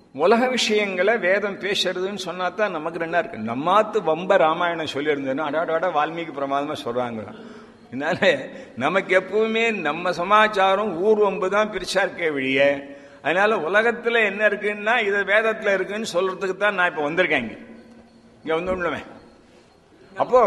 உலக விஷயங்களை வேதம் பேசுறதுன்னு சொன்னா தான் நமக்கு ரெண்டா இருக்கு நம்மாத்து வம்ப ராமாயணம் சொல்லியிருந்தேன்னா அடாடாட வால்மீகி பிரமாதமா சொல்றாங்க அதனால நமக்கு எப்பவுமே நம்ம சமாச்சாரம் ஊர் வம்பு தான் பெருசா இருக்கே வெளிய அதனால உலகத்துல என்ன இருக்குன்னா இது வேதத்துல இருக்குன்னு சொல்றதுக்கு தான் நான் இப்ப வந்திருக்கேன் இங்க இங்க வந்து உண்மை அப்போ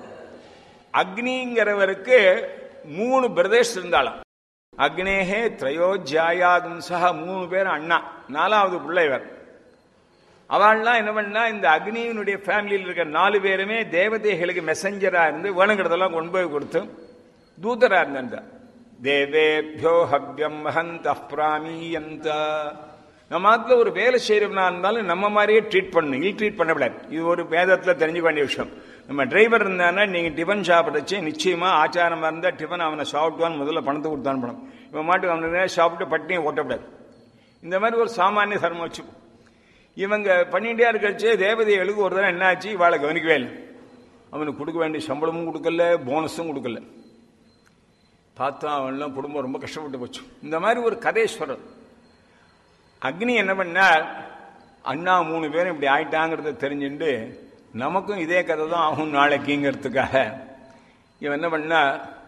அக்னிங்கிறவருக்கு மூணு பிரதேஷ் இருந்தாலும் அக்னேகே திரையோஜாயாகும் சக மூணு பேர் அண்ணா நாலாவது பிள்ளை இவர் அவள்லாம் என்ன பண்ணா இந்த அக்னியினுடைய ஃபேமிலியில் இருக்க நாலு பேருமே தேவதைகளுக்கு மெசஞ்சரா இருந்து வேணுங்கிறதெல்லாம் கொண்டு போய் கொடுத்து தூதரா இருந்தா தேவேபியோ ஹவ்யம் மகந்த பிராமீயந்த நம்ம நாட்டில் ஒரு வேலை செய்யறவனா இருந்தாலும் நம்ம மாதிரியே ட்ரீட் பண்ணணும் இல் ட்ரீட் பண்ணக்கூடாது இது ஒரு வேதத்துல தெரிஞ்சுக்க வேண்டிய விஷயம் நம்ம டிரைவர் இருந்தானா நீங்க டிஃபன் சாப்பிடச்சு நிச்சயமா ஆச்சாரமா இருந்தா டிஃபன் அவனை சாப்பிட்டுவான்னு முதல்ல பணத்தை கொடுத்து அனுப்பணும் இவன் மாட்டுக்கு அவனுக்கு சாப்பிட்டு பட்டினியை ஓட்டக்கூடாது இந்த மாதிரி ஒரு சாமானிய தர்மம் வச்சு இவங்க பண்ணிட்டே இருக்கச்சு தேவதைகளுக்கு ஒரு தடவை என்னாச்சு இவாளை கவனிக்கவே இல்லை அவனுக்கு கொடுக்க வேண்டிய சம்பளமும் கொடுக்கல போனஸும் கொடுக்கல பார்த்தா அவன்லாம் குடும்பம் ரொம்ப கஷ்டப்பட்டு போச்சு இந்த மாதிரி ஒரு கதேஸ்வரர் அக்னி என்ன பண்ணார் அண்ணா மூணு பேரும் இப்படி ஆயிட்டாங்கிறத தெரிஞ்சுட்டு நமக்கும் இதே கதை தான் ஆகும் நாளைக்குங்கிறதுக்காக இவன் என்ன பண்ணா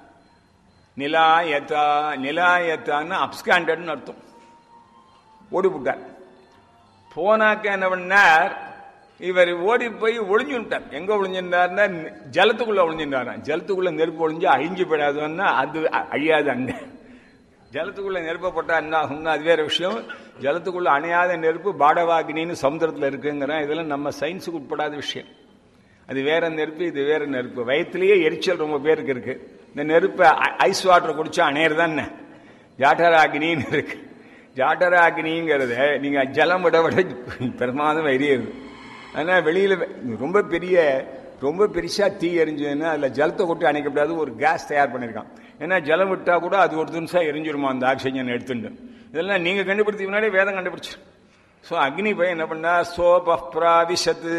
நிலாயத்தா நிலாயத்தான்னு அப்ஸ்காண்டட்னு அர்த்தம் ஓடிவிட்டார் போனாக்க என்ன பண்ணார் இவர் ஓடி போய் ஒளிஞ்சு விட்டார் எங்க ஒளிஞ்சிருந்தாருன்னா ஜலத்துக்குள்ள ஒளிஞ்சிருந்தாராம் ஜலத்துக்குள்ள நெருப்பு ஒளிஞ்சு அழிஞ்சு போயிடாதுன்னா அது அழியாது அங்க ஜலத்துக்குள்ள நெருப்ப போட்டா என்ன ஆகும்னா அது வேற விஷயம் ஜலத்துக்குள்ள அணையாத நெருப்பு பாடவாகினின்னு சமுத்திரத்தில் இருக்குங்கிறேன் இதெல்லாம் நம்ம சயின்ஸுக்கு உட்படாத விஷயம் அது வேற நெருப்பு இது வேற நெருப்பு வயிற்றுலயே எரிச்சல் ரொம்ப பேருக்கு இருக்கு இந்த நெருப்பு ஐஸ் வாட்டர் குடிச்சா அணையறதானே ஜாட்டராகினின்னு இருக்கு ஜாட்டராகினிங்கிறத நீங்க ஜலம் விட விட பிரமாதம் எரியுது ஆனா வெளியில ரொம்ப பெரிய ரொம்ப பெருசா தீ எரிஞ்சதுன்னா அதுல ஜலத்தை கொட்டி அணைக்கப்படாது ஒரு கேஸ் தயார் பண்ணிருக்கான் ஏன்னா ஜலம் விட்டா கூட அது ஒரு நிமிஷம் எரிஞ்சிருமா அந்த ஆக்சிஜன் எடுத்துட்டு இதெல்லாம் நீங்க கண்டுபிடிச்ச முன்னாடி வேதம் கண்டுபிடிச்சு ஸோ அக்னி போய் என்ன பண்ணா சோபிராவிசத்து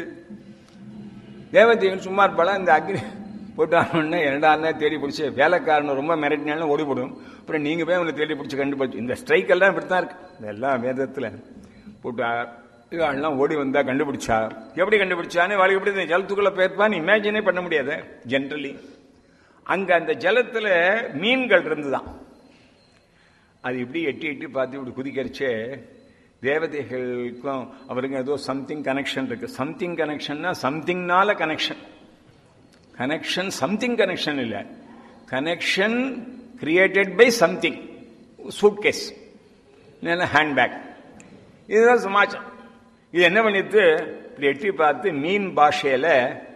தேவதைகள் சும்மா இருப்பாளா இந்த அக்னி போட்டாங்கன்னா இரண்டாம் தேடி பிடிச்சி வேலைக்காரன் ரொம்ப மிரட்டினாலும் ஓடி போடும் அப்புறம் நீங்க போய் அவங்களை தேடி பிடிச்சி கண்டுபிடிச்சு இந்த ஸ்ட்ரைக் எல்லாம் இப்படித்தான் இருக்கு இதெல்லாம் வேதத்துல போட்டு எல்லாம் ஓடி வந்தா கண்டுபிடிச்சா எப்படி கண்டுபிடிச்சான்னு வாழ்க்கை எப்படி ஜலத்துக்குள்ள போயிருப்பான்னு இமேஜினே பண்ண முடியாது ஜென்ரலி அங்க அந்த ஜலத்துல மீன்கள் இருந்துதான் அது இப்படி எட்டி எட்டி பார்த்து இப்படி குதிக்கரிச்சே தேவதைகளுக்கும் அவருக்கு ஏதோ சம்திங் கனெக்ஷன் இருக்கு சம்திங் கனெக்ஷன்னா சம்திங்னால கனெக்ஷன் கனெக்ஷன் சம்திங் கனெக்ஷன் இல்லை connection created by something suitcase இல்லைன்னா ஹேண்ட்பேக் இதுதான் சமாச்சாரம் இது என்ன பண்ணிட்டு இப்படி எட்டி பார்த்து மீன் பாஷையில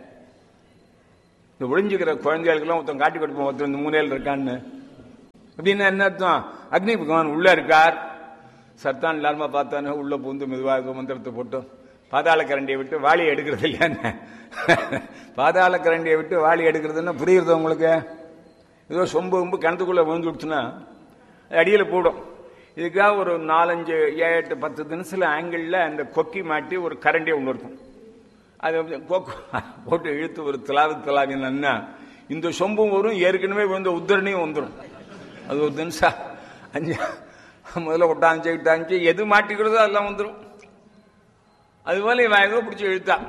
இந்த ஒளிஞ்சுக்கிற குழந்தைகளுக்கெல்லாம் ஒருத்தன் காட்டி கொடுப்போம் ஒருத்தன் இந்த மூலையில் இருக்கான்னு அப்படின்னா என்ன அர்த்தம் அக்னி பகவான் உள்ள இருக்கார் சர்தான் இல்லாம பார்த்தானே உள்ள பூந்து மெதுவாக மந்திரத்தை போட்டு பாதாள கரண்டியை விட்டு வாளி எடுக்கிறது இல்லையான்னு பாதாள கரண்டியை விட்டு வாளி எடுக்கிறதுன்னா புரியுறது உங்களுக்கு ஏதோ சொம்பு வம்பு கிணத்துக்குள்ள விழுந்து விடுச்சுன்னா அடியில் போடும் இதுக்காக ஒரு நாலஞ்சு ஏழு எட்டு பத்து தினசில் ஆங்கிளில் அந்த கொக்கி மாட்டி ஒரு கரண்டி ஒன்று இருக்கும் அது கொக்கு போட்டு இழுத்து ஒரு திலாவு திலாவினா இந்த சொம்பும் வரும் ஏற்கனவே விழுந்த உத்தரணியும் வந்துடும் அது ஒரு தினசா அஞ்சு முதல்ல விட்டாஞ்சு விட்டாஞ்சு எது மாட்டிக்கிறதோ அதெல்லாம் வந்துடும் அதுபோல இவன் ஏதோ பிடிச்சி இழுத்தா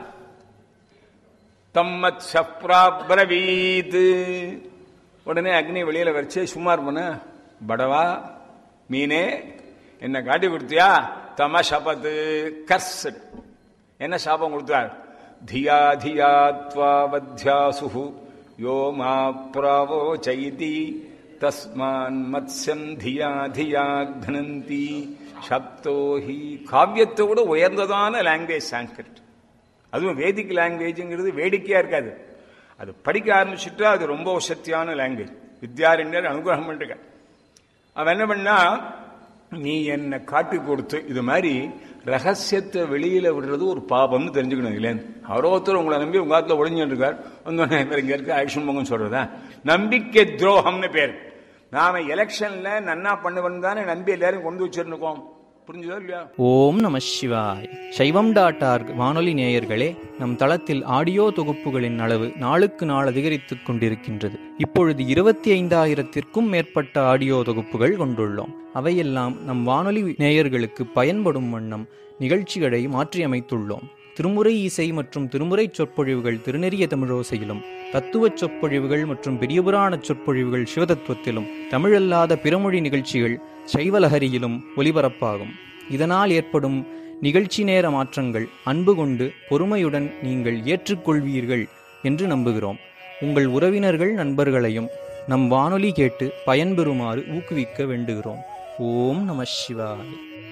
தம்மத் சப்ராபிரவீத் உடனே அக்னி வெளியில வச்சு சும்மா இருப்பன படவா மீனே என்ன காட்டி கொடுத்தியா தம சபத்து கர்ஸ் என்ன சாபம் கொடுத்தார் தியா தியா துவாவத்யாசு யோ மா பிராவோ சைதி தஸ்மான் மத்ஸ்யம் தியா தியா கனந்தி சப்தோஹி காவியத்தை விட உயர்ந்ததான லாங்குவேஜ் சான்ஸ்கிரிட் அதுவும் வேதிக் லாங்குவேஜுங்கிறது வேடிக்கையா இருக்காது அது படிக்க ஆரம்பிச்சுட்டா அது ரொம்ப சக்தியான லாங்குவேஜ் வித்யாரண்யர் அனுகிரகம் பண்ணிருக்க அவன் என்ன பண்ணா நீ என்ன காட்டி கொடுத்து இது மாதிரி ரகசியத்தை வெளியில விடுறது ஒரு பாபம்னு தெரிஞ்சுக்கணும் இல்லைன்னு அவரோ ஒருத்தர் உங்களை நம்பி உங்க காலத்துல ஒளிஞ்சுட்டு இருக்கார் வந்தோடனே இங்க இருக்க ஆக்ஷன் பொங்கன்னு சொல்றதா நம்பிக்கை துரோகம்னு பேர் நாம எலெக்ஷன்ல நன்னா பண்ணுவன் தானே நம்பி எல்லாரும் கொண்டு வச்சிருக்கோம் புரிஞ்சுதோ இல்லையா ஓம் நம சிவாய் சைவம் டாட் ஆர்க் வானொலி நேயர்களே நம் தளத்தில் ஆடியோ தொகுப்புகளின் அளவு நாளுக்கு நாள் அதிகரித்துக் கொண்டிருக்கின்றது இப்பொழுது இருபத்தி ஐந்தாயிரத்திற்கும் மேற்பட்ட ஆடியோ தொகுப்புகள் கொண்டுள்ளோம் அவையெல்லாம் நம் வானொலி நேயர்களுக்கு பயன்படும் வண்ணம் நிகழ்ச்சிகளை மாற்றியமைத்துள்ளோம் திருமுறை இசை மற்றும் திருமுறை சொற்பொழிவுகள் திருநெறிய தமிழோசையிலும் தத்துவச் சொற்பொழிவுகள் மற்றும் பெரியபுராண சொற்பொழிவுகள் சிவதத்துவத்திலும் தமிழல்லாத பிறமொழி நிகழ்ச்சிகள் சைவலஹரியிலும் ஒலிபரப்பாகும் இதனால் ஏற்படும் நிகழ்ச்சி நேர மாற்றங்கள் அன்பு கொண்டு பொறுமையுடன் நீங்கள் ஏற்றுக்கொள்வீர்கள் என்று நம்புகிறோம் உங்கள் உறவினர்கள் நண்பர்களையும் நம் வானொலி கேட்டு பயன்பெறுமாறு ஊக்குவிக்க வேண்டுகிறோம் ஓம் நம சிவாய்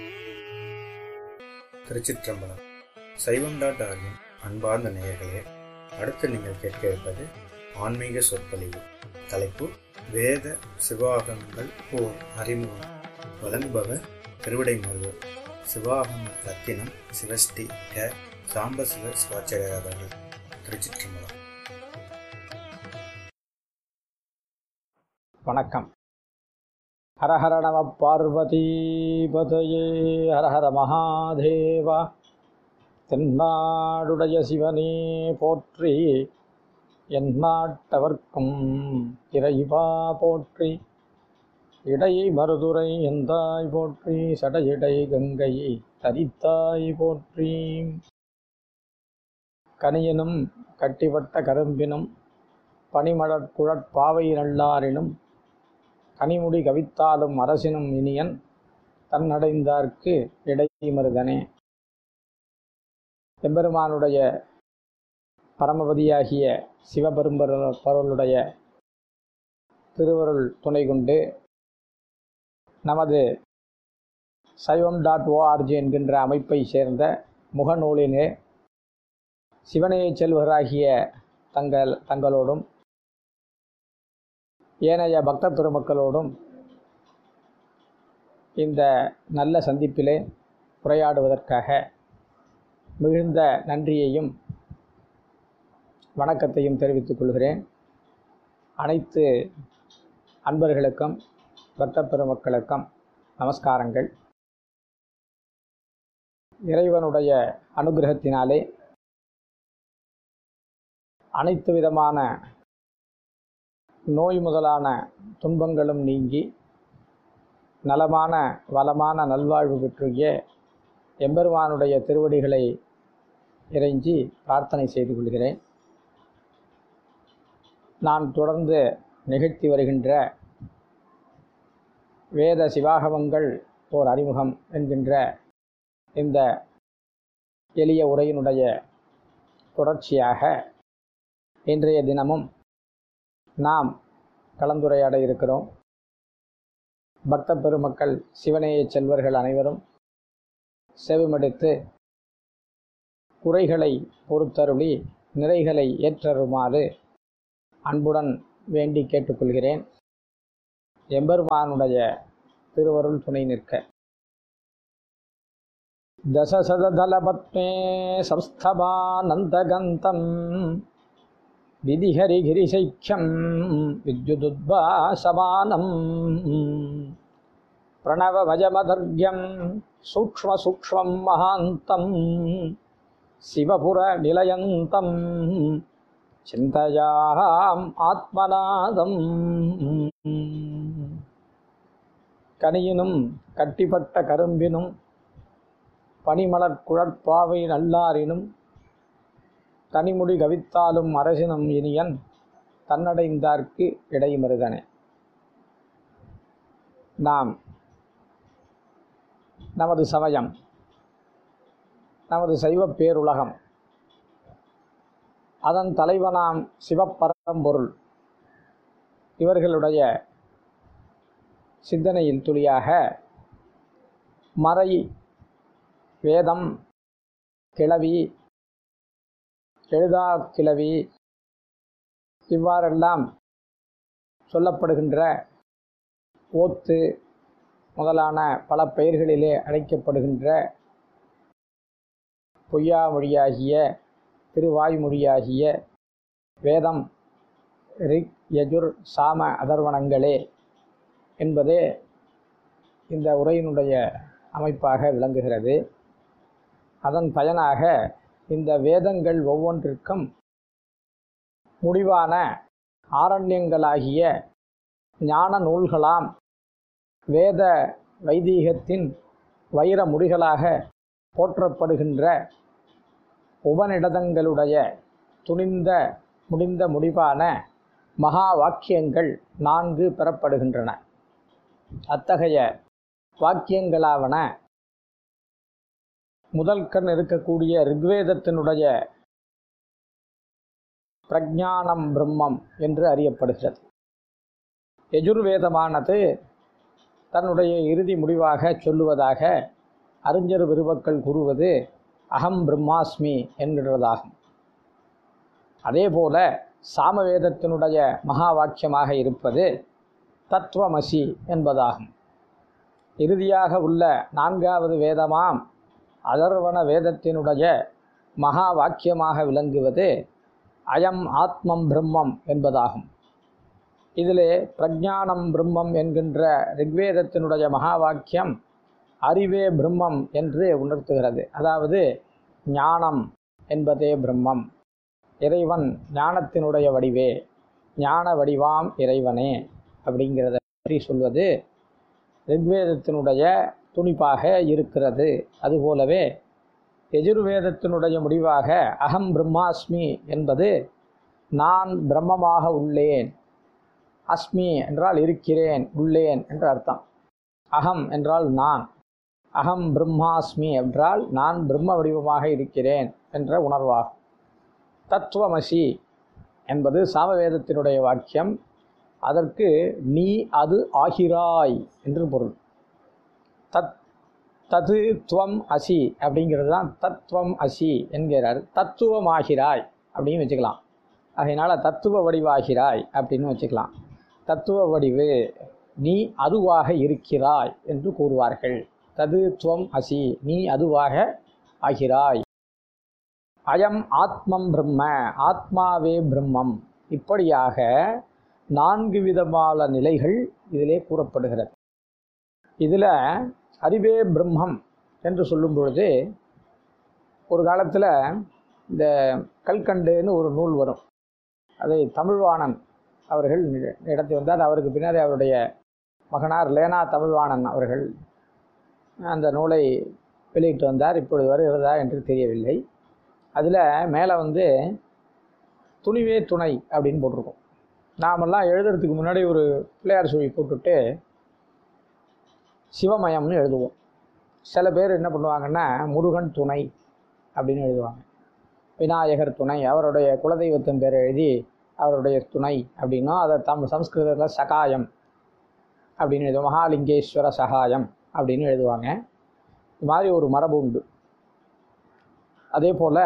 திருச்சிற்றம்பலம் சைவம் டாட் ஆர்கின் அன்பார்ந்த நேயர்களே அடுத்து நீங்கள் கேட்க இருப்பது ஆன்மீக சொற்பொழிவு தலைப்பு வேத சிவாகமங்கள் ஓர் அறிமுகம் வழங்குபவர் திருவிடை மருவர் சிவாகம ரத்தினம் சிவஸ்ரீ க சாம்பசிவ சிவாச்சாரியர் அவர்கள் திருச்சிற்றம்பலம் வணக்கம் ஹரஹர நம பார்வதிபதையே ஹரஹர மகாதேவா தென்னாடுடைய சிவனே போற்றி எந்நாட்டவர்க்கும் இறைவா போற்றி இடை மருதுரை எந்தாய் போற்றி சடையிடை கங்கை தரித்தாய் போற்றி கனியனும் கட்டிவட்ட கரும்பினும் பனிமலர் குழற்பாவை நல்லாரினும் கனிமுடி கவித்தாலும் அரசினும் இனியன் தன்னடைந்தார்க்கு இடை மருதனே எம்பெருமானுடைய பரமபதியாகிய சிவபெரும்பொருளுடைய திருவருள் துணை கொண்டு நமது சைவம் டாட் ஓஆர்ஜி என்கின்ற அமைப்பை சேர்ந்த முகநூலினே சிவனையை செல்வராகிய தங்கள் தங்களோடும் ஏனைய பக்த பெருமக்களோடும் இந்த நல்ல சந்திப்பிலே உரையாடுவதற்காக மிகுந்த நன்றியையும் வணக்கத்தையும் தெரிவித்துக் கொள்கிறேன் அனைத்து அன்பர்களுக்கும் பக்த பெருமக்களுக்கும் நமஸ்காரங்கள் இறைவனுடைய அனுகிரகத்தினாலே அனைத்து விதமான நோய் முதலான துன்பங்களும் நீங்கி நலமான வளமான நல்வாழ்வு பெற்றுய எம்பெருமானுடைய திருவடிகளை இறைஞ்சி பிரார்த்தனை செய்து கொள்கிறேன் நான் தொடர்ந்து நிகழ்த்தி வருகின்ற வேத சிவாகமங்கள் ஓர் அறிமுகம் என்கின்ற இந்த எளிய உரையினுடைய தொடர்ச்சியாக இன்றைய தினமும் நாம் கலந்துரையாட இருக்கிறோம் பக்த பெருமக்கள் சிவனேய செல்வர்கள் அனைவரும் செவிமடுத்து குறைகளை பொறுத்தருளி நிறைகளை ஏற்றருமாறு அன்புடன் வேண்டி கேட்டுக்கொள்கிறேன் எம்பெருமானுடைய திருவருள் துணை நிற்க தசசதலபத்மே சம்ஸ்தபானந்தகந்தம் விதிஹரிகிரிசைக்கியம் வித்யுதுத்பாசமானம் பிரணவமஜமதர்க்யம் சூக்ஷ்மசூக்ஷ்மம் மகாந்தம் சிவபுரநிலயந்தம் சிந்தையாம் ஆத்மநாதம் கனியினும் கட்டிப்பட்ட கரும்பினும் பனிமலர் குழற்பாவை நல்லாரினும் தனிமுடி கவித்தாலும் அரசினும் இனியன் தன்னடைந்தார்க்கு இடைமருதனே நாம் நமது சமயம் நமது சைவ பேருலகம் அதன் தலைவனாம் சிவப்பரம்பொருள் இவர்களுடைய சிந்தனையில் துளியாக மறை வேதம் கிளவி எழுதா கிளவி இவ்வாறெல்லாம் சொல்லப்படுகின்ற ஓத்து முதலான பல பெயர்களிலே அழைக்கப்படுகின்ற பொய்யாமொழியாகிய திருவாய்மொழியாகிய வேதம் ரிக் யஜுர் சாம அதர்வணங்களே என்பதே இந்த உரையினுடைய அமைப்பாக விளங்குகிறது அதன் பயனாக இந்த வேதங்கள் ஒவ்வொன்றிற்கும் முடிவான ஆரண்யங்களாகிய ஞான நூல்களாம் வேத வைதீகத்தின் வைர முடிகளாக போற்றப்படுகின்ற உபநிடதங்களுடைய துணிந்த முடிந்த முடிவான மகா வாக்கியங்கள் நான்கு பெறப்படுகின்றன அத்தகைய வாக்கியங்களாவன முதல் கண் இருக்கக்கூடிய ரிக்வேதத்தினுடைய பிரஜானம் பிரம்மம் என்று அறியப்படுகிறது எஜுர்வேதமானது தன்னுடைய இறுதி முடிவாக சொல்லுவதாக அறிஞர் விருவக்கள் கூறுவது அகம் பிரம்மாஸ்மி என்கிறதாகும் அதேபோல சாமவேதத்தினுடைய மகா வாக்கியமாக இருப்பது தத்துவமசி என்பதாகும் இறுதியாக உள்ள நான்காவது வேதமாம் அதர்வன வேதத்தினுடைய மகா வாக்கியமாக விளங்குவது அயம் ஆத்மம் பிரம்மம் என்பதாகும் இதிலே பிரஜானம் பிரம்மம் என்கின்ற ரிக்வேதத்தினுடைய மகா வாக்கியம் அறிவே பிரம்மம் என்று உணர்த்துகிறது அதாவது ஞானம் என்பதே பிரம்மம் இறைவன் ஞானத்தினுடைய வடிவே ஞான வடிவாம் இறைவனே அப்படிங்கிறத பற்றி சொல்வது ரிக்வேதத்தினுடைய துணிப்பாக இருக்கிறது அதுபோலவே எஜுர்வேதத்தினுடைய முடிவாக அகம் பிரம்மாஸ்மி என்பது நான் பிரம்மமாக உள்ளேன் அஸ்மி என்றால் இருக்கிறேன் உள்ளேன் என்று அர்த்தம் அகம் என்றால் நான் அகம் பிரம்மாஸ்மி என்றால் நான் பிரம்ம வடிவமாக இருக்கிறேன் என்ற உணர்வாகும் தத்துவமசி என்பது சாமவேதத்தினுடைய வாக்கியம் அதற்கு நீ அது ஆகிறாய் என்று பொருள் தத் தது துவம் அசி அப்படிங்கிறது தான் தத்துவம் அசி என்கிறார் தத்துவமாகிறாய் அப்படின்னு வச்சுக்கலாம் அதனால் தத்துவ வடிவாகிறாய் அப்படின்னு வச்சுக்கலாம் தத்துவ வடிவு நீ அதுவாக இருக்கிறாய் என்று கூறுவார்கள் தது துவம் அசி நீ அதுவாக ஆகிறாய் அயம் ஆத்மம் பிரம்ம ஆத்மாவே பிரம்மம் இப்படியாக நான்கு விதமான நிலைகள் இதிலே கூறப்படுகிறது இதில் அறிவே பிரம்மம் என்று சொல்லும் பொழுது ஒரு காலத்தில் இந்த கல்கண்டுன்னு ஒரு நூல் வரும் அதை தமிழ்வாணன் அவர்கள் நடத்தி வந்தார் அவருக்கு பின்னாடி அவருடைய மகனார் லேனா தமிழ்வாணன் அவர்கள் அந்த நூலை வெளியிட்டு வந்தார் இப்பொழுது வருகிறதா என்று தெரியவில்லை அதில் மேலே வந்து துணிவே துணை அப்படின்னு போட்டிருக்கோம் நாமெல்லாம் எழுதுறதுக்கு முன்னாடி ஒரு பிள்ளையார் சொல்லி போட்டுட்டு சிவமயம்னு எழுதுவோம் சில பேர் என்ன பண்ணுவாங்கன்னா முருகன் துணை அப்படின்னு எழுதுவாங்க விநாயகர் துணை அவருடைய குலதெய்வத்தின் பேர் எழுதி அவருடைய துணை அப்படின்னும் அதை தம் சம்ஸ்கிருதத்தில் சகாயம் அப்படின்னு எழுதுவோம் மகாலிங்கேஸ்வர சகாயம் அப்படின்னு எழுதுவாங்க இது மாதிரி ஒரு மரபு உண்டு அதே போல்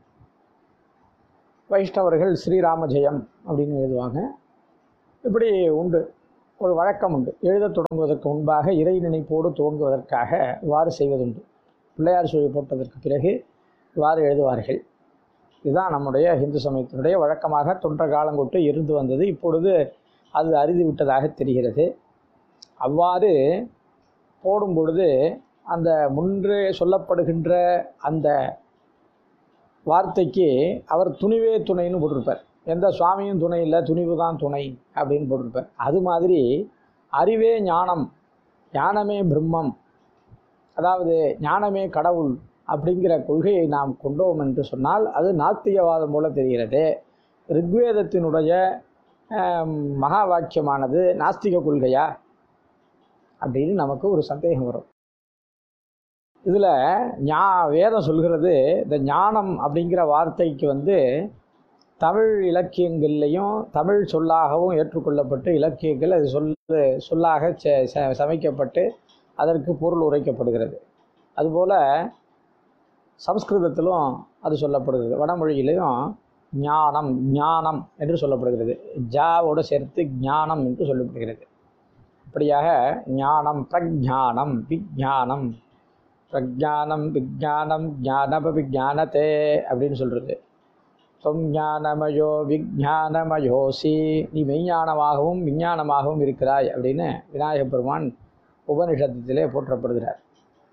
வைஷ்ணவர்கள் ஸ்ரீராம ஜெயம் அப்படின்னு எழுதுவாங்க இப்படி உண்டு ஒரு வழக்கம் உண்டு எழுதத் தொடங்குவதற்கு முன்பாக இறை நினைப்போடு துவங்குவதற்காக இவ்வாறு செய்வதுண்டு பிள்ளையார் சொல்லி போட்டதற்கு பிறகு இவ்வாறு எழுதுவார்கள் இதுதான் நம்முடைய இந்து சமயத்தினுடைய வழக்கமாக தொன்ற காலங்கொட்டு இருந்து வந்தது இப்பொழுது அது அரிது விட்டதாக தெரிகிறது அவ்வாறு போடும் பொழுது அந்த முன்று சொல்லப்படுகின்ற அந்த வார்த்தைக்கு அவர் துணிவே துணைன்னு போட்டிருப்பார் எந்த சுவாமியும் துணை இல்லை துணிவு தான் துணை அப்படின்னு போட்டிருப்பார் அது மாதிரி அறிவே ஞானம் ஞானமே பிரம்மம் அதாவது ஞானமே கடவுள் அப்படிங்கிற கொள்கையை நாம் கொண்டோம் என்று சொன்னால் அது நாத்திகவாதம் போல தெரிகிறது ரிக்வேதத்தினுடைய ஆம், மகா வாக்கியமானது நாஸ்திக கொள்கையா அப்படின்னு நமக்கு ஒரு சந்தேகம் வரும் இதில் ஞா வேதம் சொல்கிறது இந்த ஞானம் அப்படிங்கிற வார்த்தைக்கு வந்து தமிழ் இலக்கியங்கள்லையும் தமிழ் சொல்லாகவும் ஏற்றுக்கொள்ளப்பட்டு இலக்கியங்கள் அது சொல் சொல்லாக ச- ச- சமைக்கப்பட்டு அதற்கு பொருள் உரைக்கப்படுகிறது அதுபோல் சம்ஸ்கிருதத்திலும் அது சொல்லப்படுகிறது வடமொழியிலையும் ஞானம் ஞானம் என்று சொல்லப்படுகிறது ஜாவோடு சேர்த்து ஞானம் என்று சொல்லப்படுகிறது அப்படியாக ஞானம் பிரஜானம் விஜானம் பிரஜானம் விஜானம் ஞானப விஜானத்தே அப்படின்னு சொல்கிறது தொம் ஞானமயோ விஜானமயோசி நீ மெய்ஞானமாகவும் விஞ்ஞானமாகவும் இருக்கிறாய் அப்படின்னு விநாயகப் பெருமான் உபனிஷத்திலே போற்றப்படுகிறார்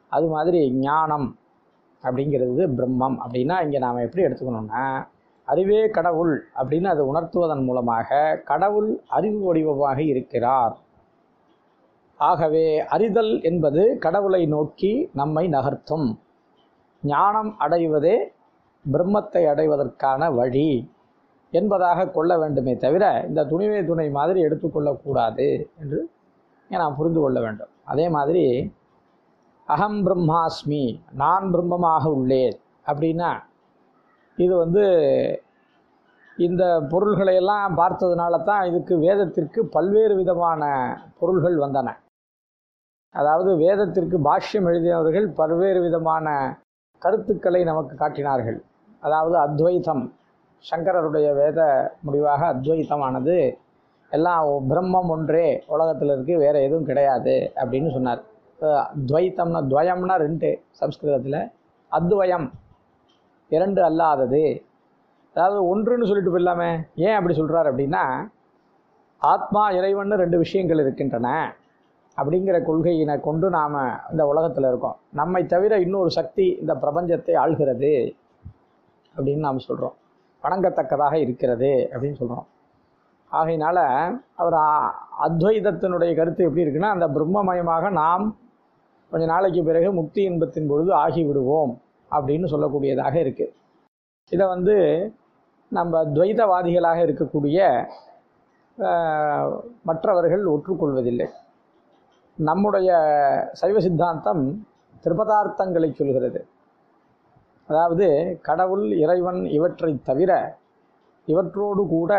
அது மாதிரி ஞானம் அப்படிங்கிறது பிரம்மம் அப்படின்னா இங்கே நாம் எப்படி எடுத்துக்கணும்னா அறிவே கடவுள் அப்படின்னு அதை உணர்த்துவதன் மூலமாக கடவுள் அறிவு வடிவமாக இருக்கிறார் ஆகவே அறிதல் என்பது கடவுளை நோக்கி நம்மை நகர்த்தும் ஞானம் அடைவதே பிரம்மத்தை அடைவதற்கான வழி என்பதாக கொள்ள வேண்டுமே தவிர இந்த துணிவே துணை மாதிரி எடுத்துக்கொள்ளக்கூடாது என்று இங்கே நாம் புரிந்து கொள்ள வேண்டும் அதே மாதிரி அகம் பிரம்மாஸ்மி நான் பிரம்மமாக உள்ளேன் அப்படின்னா இது வந்து இந்த பொருள்களை எல்லாம் பார்த்ததுனால தான் இதுக்கு வேதத்திற்கு பல்வேறு விதமான பொருள்கள் வந்தன அதாவது வேதத்திற்கு பாஷ்யம் எழுதியவர்கள் பல்வேறு விதமான கருத்துக்களை நமக்கு காட்டினார்கள் அதாவது அத்வைத்தம் சங்கரருடைய வேத முடிவாக அத்வைத்தமானது எல்லாம் பிரம்மம் ஒன்றே உலகத்தில் இருக்குது வேறு எதுவும் கிடையாது அப்படின்னு சொன்னார் அஹ் துவைத்தம்னா துவயம்னா ரெண்டு சம்ஸ்கிருதத்தில் அத்வயம் இரண்டு அல்லாதது அதாவது ஒன்றுன்னு சொல்லிட்டு போயிடலாமே ஏன் அப்படி சொல்கிறார் அப்படின்னா ஆத்மா இறைவன் ரெண்டு விஷயங்கள் இருக்கின்றன அப்படிங்கிற கொள்கையினை கொண்டு நாம் இந்த உலகத்தில் இருக்கோம் நம்மை தவிர இன்னொரு சக்தி இந்த பிரபஞ்சத்தை ஆள்கிறது அப்படின்னு நாம் சொல்கிறோம் வணங்கத்தக்கதாக இருக்கிறது அப்படின்னு சொல்கிறோம் ஆகையினால அவர் அ- அத்வைதத்தினுடைய கருத்து எப்படி இருக்குன்னா அந்த பிரம்மமயமாக நாம் கொஞ்ச நாளைக்கு பிறகு முக்தி இன்பத்தின் பொழுது ஆகிவிடுவோம் அப்படின்னு சொல்லக்கூடியதாக இருக்குது இதை வந்து நம்ம துவைதவாதிகளாக இருக்கக்கூடிய அஹ், மற்றவர்கள் ஒற்றுக்கொள்வதில்லை நம்முடைய சைவ சித்தாந்தம் திரிபதார்த்தங்களை சொல்கிறது அதாவது கடவுள் இறைவன் இவற்றை தவிர இவற்றோடு கூட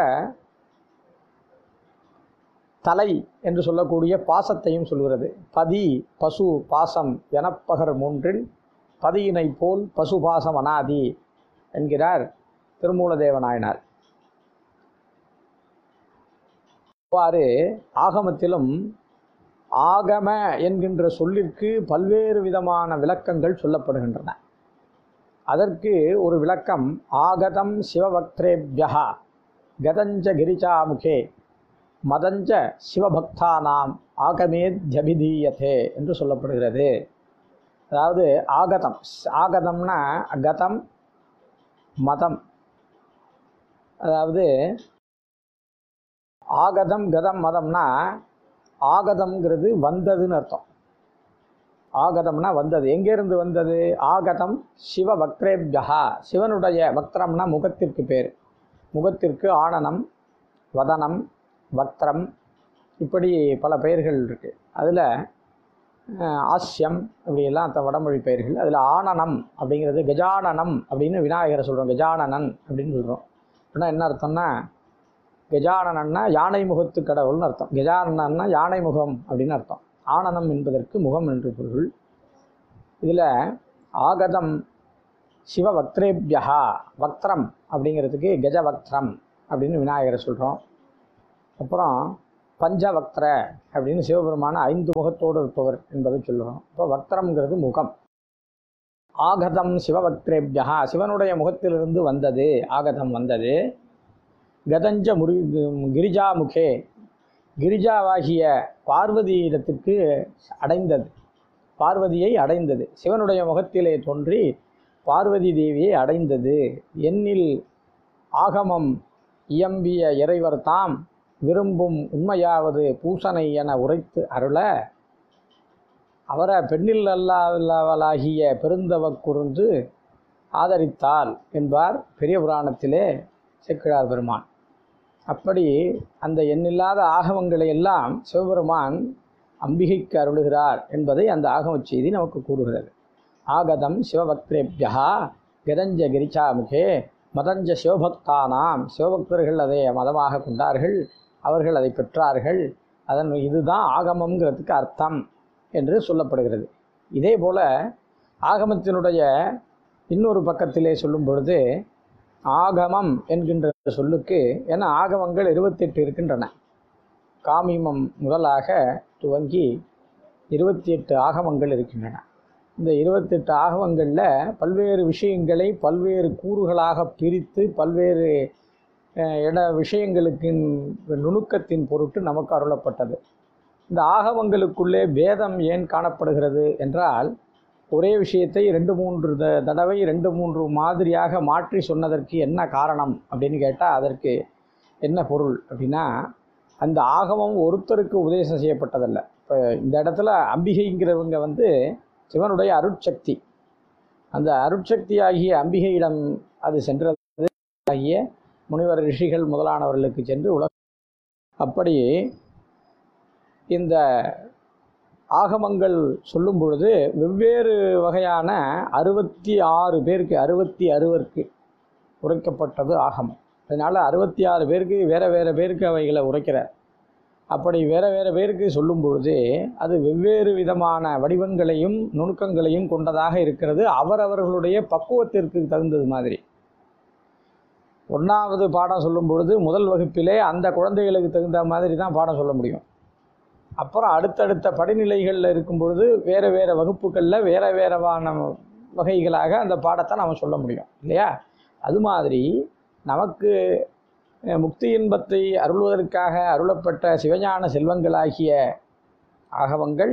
தலை என்று சொல்லக்கூடிய பாசத்தையும் சொல்கிறது பதி பசு பாசம் எனப்பகர் மூன்றில் பதியினை போல் பசு பாசம் அனாதி என்கிறார் திருமூலதேவநாயனார் அவ்வாறு ஆகமத்திலும் ஆகம என்கின்ற சொல்லிற்கு பல்வேறு விதமான விளக்கங்கள் சொல்லப்படுகின்றன அதற்கு ஒரு விளக்கம் ஆகதம் சிவபக்திரேபியா கதஞ்ச கிரிஜாமுகே மதஞ்ச சிவபக்தானாம் ஆகமேத்யபிதீயதே என்று சொல்லப்படுகிறது அதாவது ஆகதம் ஆகதம்னா கதம் மதம் அதாவது ஆகதம் கதம் மதம்னா ஆகதம்ங்கிறது வந்ததுன்னு அர்த்தம் ஆகதம்னா வந்தது எங்கேருந்து வந்தது ஆகதம் சிவ பக்திரேபியா சிவனுடைய பக்திரம்னா முகத்திற்கு பேர் முகத்திற்கு ஆனனம் வதனம் வக்திரம் இப்படி பல பெயர்கள் இருக்குது அதில் ஆஸ்யம் அப்படியெல்லாம் அந்த வடமொழி பெயர்கள் அதில் ஆனனம் அப்படிங்கிறது கஜானனம் அப்படின்னு விநாயகரை சொல்கிறோம் கஜானனன் அப்படின்னு சொல்கிறோம் அப்படின்னா என்ன அர்த்தம்னா கஜானனன்னா யானை முகத்து கடவுள்னு அர்த்தம் கஜானனன்னா யானை முகம் அப்படின்னு அர்த்தம் ஆனனம் என்பதற்கு முகம் என்று பொருள் இதில் ஆகதம் சிவ வக்திரேபியா வக்திரம் அப்படிங்கிறதுக்கு கஜவக்திரம் அப்படின்னு விநாயகரை சொல்கிறோம் அப்புறம் பஞ்சவக்திர அப்படின்னு சிவபெருமான ஐந்து முகத்தோடு இருப்பவர் என்பதை சொல்லுறோம் இப்போ வக்திரம்ங்கிறது முகம் ஆகதம் சிவபக்திரேபியா சிவனுடைய முகத்திலிருந்து வந்தது ஆகதம் வந்தது கதஞ்ச முரு கிரிஜாமுகே கிரிஜாவாகிய பார்வதியிடத்திற்கு அடைந்தது பார்வதியை அடைந்தது சிவனுடைய முகத்திலே தோன்றி பார்வதி தேவியை அடைந்தது எண்ணில் ஆகமம் இயம்பிய இறைவர் தாம் விரும்பும் உண்மையாவது பூசனை என உரைத்து அருள அவரை பெண்ணில் அல்லாவலாகிய பெருந்தவ குறுந்து ஆதரித்தாள் என்பார் பெரிய புராணத்திலே சேக்கிழார் பெருமான் அப்படி அந்த எண்ணில்லாத ஆகமங்களை எல்லாம் சிவபெருமான் அம்பிகைக்கு அருளுகிறார் என்பதை அந்த ஆகமச் செய்தி நமக்கு கூறுகிறது ஆகதம் சிவபக்திரேபியா கதஞ்ச கிரிச்சாமுகே மதஞ்ச சிவபக்தானாம் சிவபக்தர்கள் அதை மதமாக கொண்டார்கள் அவர்கள் அதை பெற்றார்கள் அதன் இதுதான் ஆகமங்கிறதுக்கு அர்த்தம் என்று சொல்லப்படுகிறது இதே போல் ஆகமத்தினுடைய இன்னொரு பக்கத்திலே சொல்லும் பொழுது ஆகமம் என்கின்ற சொல்லுக்கு ஏன்னா ஆகமங்கள் இருபத்தெட்டு இருக்கின்றன காமிமம் முதலாக துவங்கி இருபத்தி எட்டு ஆகமங்கள் இருக்கின்றன இந்த இருபத்தெட்டு ஆகமங்களில் பல்வேறு விஷயங்களை பல்வேறு கூறுகளாக பிரித்து பல்வேறு அஹ், இட விஷயங்களுக்கு நுணுக்கத்தின் பொருட்டு நமக்கு அருளப்பட்டது இந்த ஆகமங்களுக்குள்ளே வேதம் ஏன் காணப்படுகிறது என்றால் ஒரே விஷயத்தை ரெண்டு மூன்று த தடவை ரெண்டு மூன்று மாதிரியாக மாற்றி சொன்னதற்கு என்ன காரணம் அப்படின்னு கேட்டால் அதற்கு என்ன பொருள் அப்படின்னா அந்த ஆகமம் ஒருத்தருக்கு உபதேசம் செய்யப்பட்டதல்ல இப்போ இந்த இடத்துல அம்பிகைங்கிறவங்க வந்து சிவனுடைய அருட்சக்தி அந்த அருட்சக்தி ஆகிய அம்பிகையிடம் அது சென்றது ஆகிய முனிவர் ரிஷிகள் முதலானவர்களுக்கு சென்று உலக அப்படி இந்த ஆகமங்கள் சொல்லும் பொழுது வெவ்வேறு வகையான அறுபத்தி ஆறு பேருக்கு அறுபத்தி அறுவருக்கு உரைக்கப்பட்டது ஆகமம் அதனால் அறுபத்தி ஆறு பேருக்கு வேறு வேறு பேருக்கு அவைகளை உரைக்கிறார் அப்படி வேறு வேறு பேருக்கு சொல்லும் பொழுது அது வெவ்வேறு விதமான வடிவங்களையும் நுணுக்கங்களையும் கொண்டதாக இருக்கிறது அவரவர்களுடைய பக்குவத்திற்கு தகுந்தது மாதிரி ஒன்றாவது பாடம் சொல்லும் பொழுது முதல் வகுப்பிலே அந்த குழந்தைகளுக்கு தகுந்த மாதிரி தான் பாடம் சொல்ல முடியும் அப்புறம் அடுத்தடுத்த படிநிலைகளில் இருக்கும் பொழுது வேறு வேறு வகுப்புகளில் வேறு வேறவான வகைகளாக அந்த பாடத்தை நாம் சொல்ல முடியும் இல்லையா அது மாதிரி நமக்கு அஹ், முக்தி இன்பத்தை அருள்வதற்காக அருளப்பட்ட சிவஞான செல்வங்களாகிய ஆகவங்கள்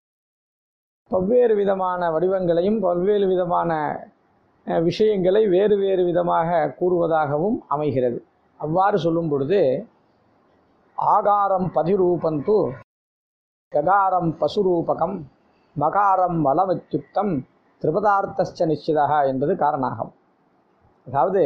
பல்வேறு விதமான வடிவங்களையும் பல்வேறு விதமான அஹ், விஷயங்களை வேறு வேறு விதமாக கூறுவதாகவும் அமைகிறது அவ்வாறு சொல்லும் பொழுது ஆகாரம் பதிரூபந்து ககாரம் பசுரூபகம் மகாரம் வளவச்சுக்தம் திரிபதார்த்தச்ச நிச்சிதா என்பது காரணாகும் அதாவது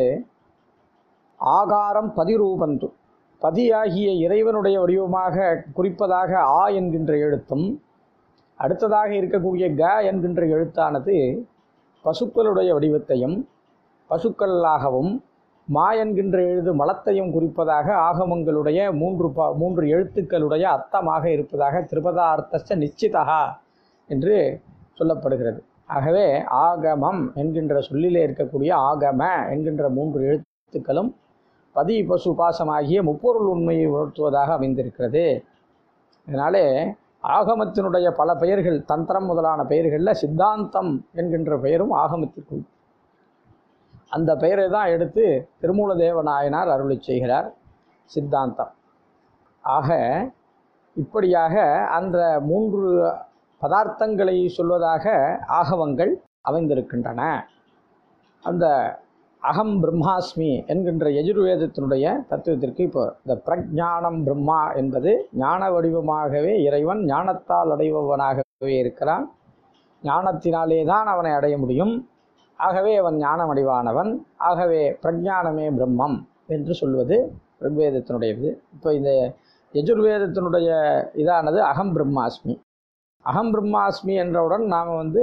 ஆகாரம் பதிரூபந்து பதியாகிய இறைவனுடைய வடிவமாக குறிப்பதாக ஆ என்கின்ற எழுத்தும் அடுத்ததாக இருக்கக்கூடிய க என்கின்ற எழுத்தானது பசுக்களுடைய வடிவத்தையும் பசுக்களாகவும் மா என்கின்ற எழுது மலத்தையும் குறிப்பதாக ஆகமங்களுடைய மூன்று ப மூன்று எழுத்துக்களுடைய அர்த்தமாக இருப்பதாக திரிபதார்த்த நிச்சிதா என்று சொல்லப்படுகிறது ஆகவே ஆகமம் என்கின்ற சொல்லிலே இருக்கக்கூடிய ஆகம என்கின்ற மூன்று எழுத்துக்களும் பதி பசு பாசமாகிய முப்பொருள் உண்மையை உணர்த்துவதாக அமைந்திருக்கிறது இதனாலே ஆகமத்தினுடைய பல பெயர்கள் தந்திரம் முதலான பெயர்களில் சித்தாந்தம் என்கின்ற பெயரும் ஆகமத்திற்கு உண்டு. அந்த பெயரை தான் எடுத்து திருமூலதேவ நாயனார் அருளி செய்கிறார் சித்தாந்தம் ஆக இப்படியாக அந்த மூன்று பதார்த்தங்களை சொல்வதாக ஆகவங்கள் அமைந்திருக்கின்றன அந்த அகம் பிரம்மாஸ்மி என்கின்ற எஜுர்வேதத்தினுடைய தத்துவத்திற்கு இப்போ இந்த பிரஜானம் பிரம்மா என்பது ஞான வடிவமாகவே இறைவன் ஞானத்தால் அடைபவனாகவே இருக்கிறான் ஞானத்தினாலே தான் அவனை அடைய முடியும் ஆகவே அவன் ஞானம் அடைவானவன் ஆகவே பிரஜானமே பிரம்மம் என்று சொல்வது ரிக்வேதத்தினுடையது இப்போ இந்த யஜுர்வேதத்தினுடைய இதானது அகம் பிரம்மாஸ்மி அகம் பிரம்மாஸ்மி என்றவுடன் நாம் வந்து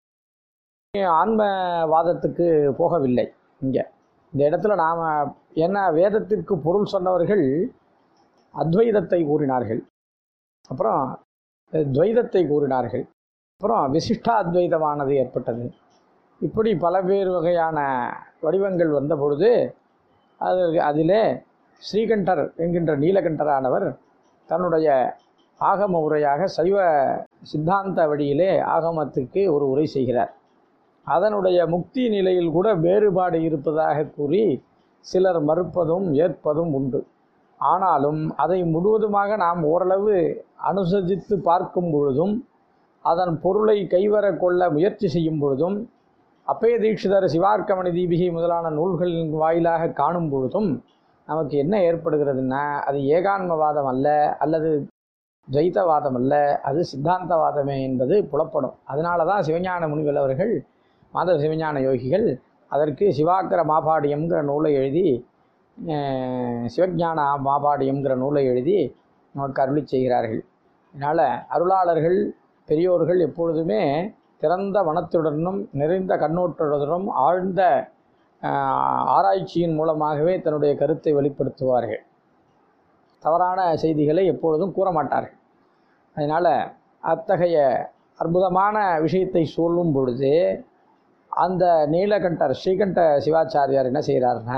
ஆன்மவாதத்துக்கு போகவில்லை இங்கே இந்த இடத்துல நாம் என்ன வேதத்திற்கு பொருள் சொன்னவர்கள் அத்வைதத்தை கூறினார்கள் அப்புறம் துவைதத்தை கூறினார்கள் அப்புறம் விசிஷ்டா அத்வைதமானது ஏற்பட்டது இப்படி பல பேர் வகையான வடிவங்கள் வந்த பொழுது அது அதிலே ஸ்ரீகண்டர் என்கின்ற நீலகண்டரானவர் தன்னுடைய ஆகம உரையாக சைவ சித்தாந்த வழியிலே ஆகமத்துக்கு ஒரு உரை செய்கிறார் அதனுடைய முக்தி நிலையில் கூட வேறுபாடு இருப்பதாக கூறி சிலர் மறுப்பதும் ஏற்பதும் உண்டு ஆனாலும் அதை முழுவதுமாக நாம் ஓரளவு அனுசரித்து பார்க்கும் பொழுதும் அதன் பொருளை கைவர கொள்ள முயற்சி செய்யும் பொழுதும் அப்பய தீட்சிதர் சிவார்க்கமணி தீபிகை முதலான நூல்களின் வாயிலாக காணும் பொழுதும் நமக்கு என்ன ஏற்படுகிறதுன்னா அது ஏகான்மவாதம் அல்ல அல்லது துவைத்தவாதம் அல்ல அது சித்தாந்தவாதமே என்பது புலப்படும் அதனால தான் சிவஞான முனிவர் அவர்கள் மாதவ சிவஞான யோகிகள் அதற்கு சிவாக்கர மாபாடியம்ங்கிற நூலை எழுதி அஹ், சிவஞான மாபாடியம்ங்கிற நூலை எழுதி நமக்கு அருளி செய்கிறார்கள் அதனால் அருளாளர்கள் பெரியோர்கள் எப்பொழுதுமே திறந்த மனத்துடனும் நிறைந்த கண்ணோட்டத்துடனும் ஆழ்ந்த அஹ், ஆராய்ச்சியின் மூலமாகவே தன்னுடைய கருத்தை வெளிப்படுத்துவார்கள் தவறான செய்திகளை எப்பொழுதும் கூற மாட்டார்கள் அதனால் அத்தகைய அற்புதமான விஷயத்தை சொல்லும் பொழுது அந்த நீலகண்டர் ஸ்ரீகண்ட சிவாச்சாரியார் என்ன செய்கிறாருன்னா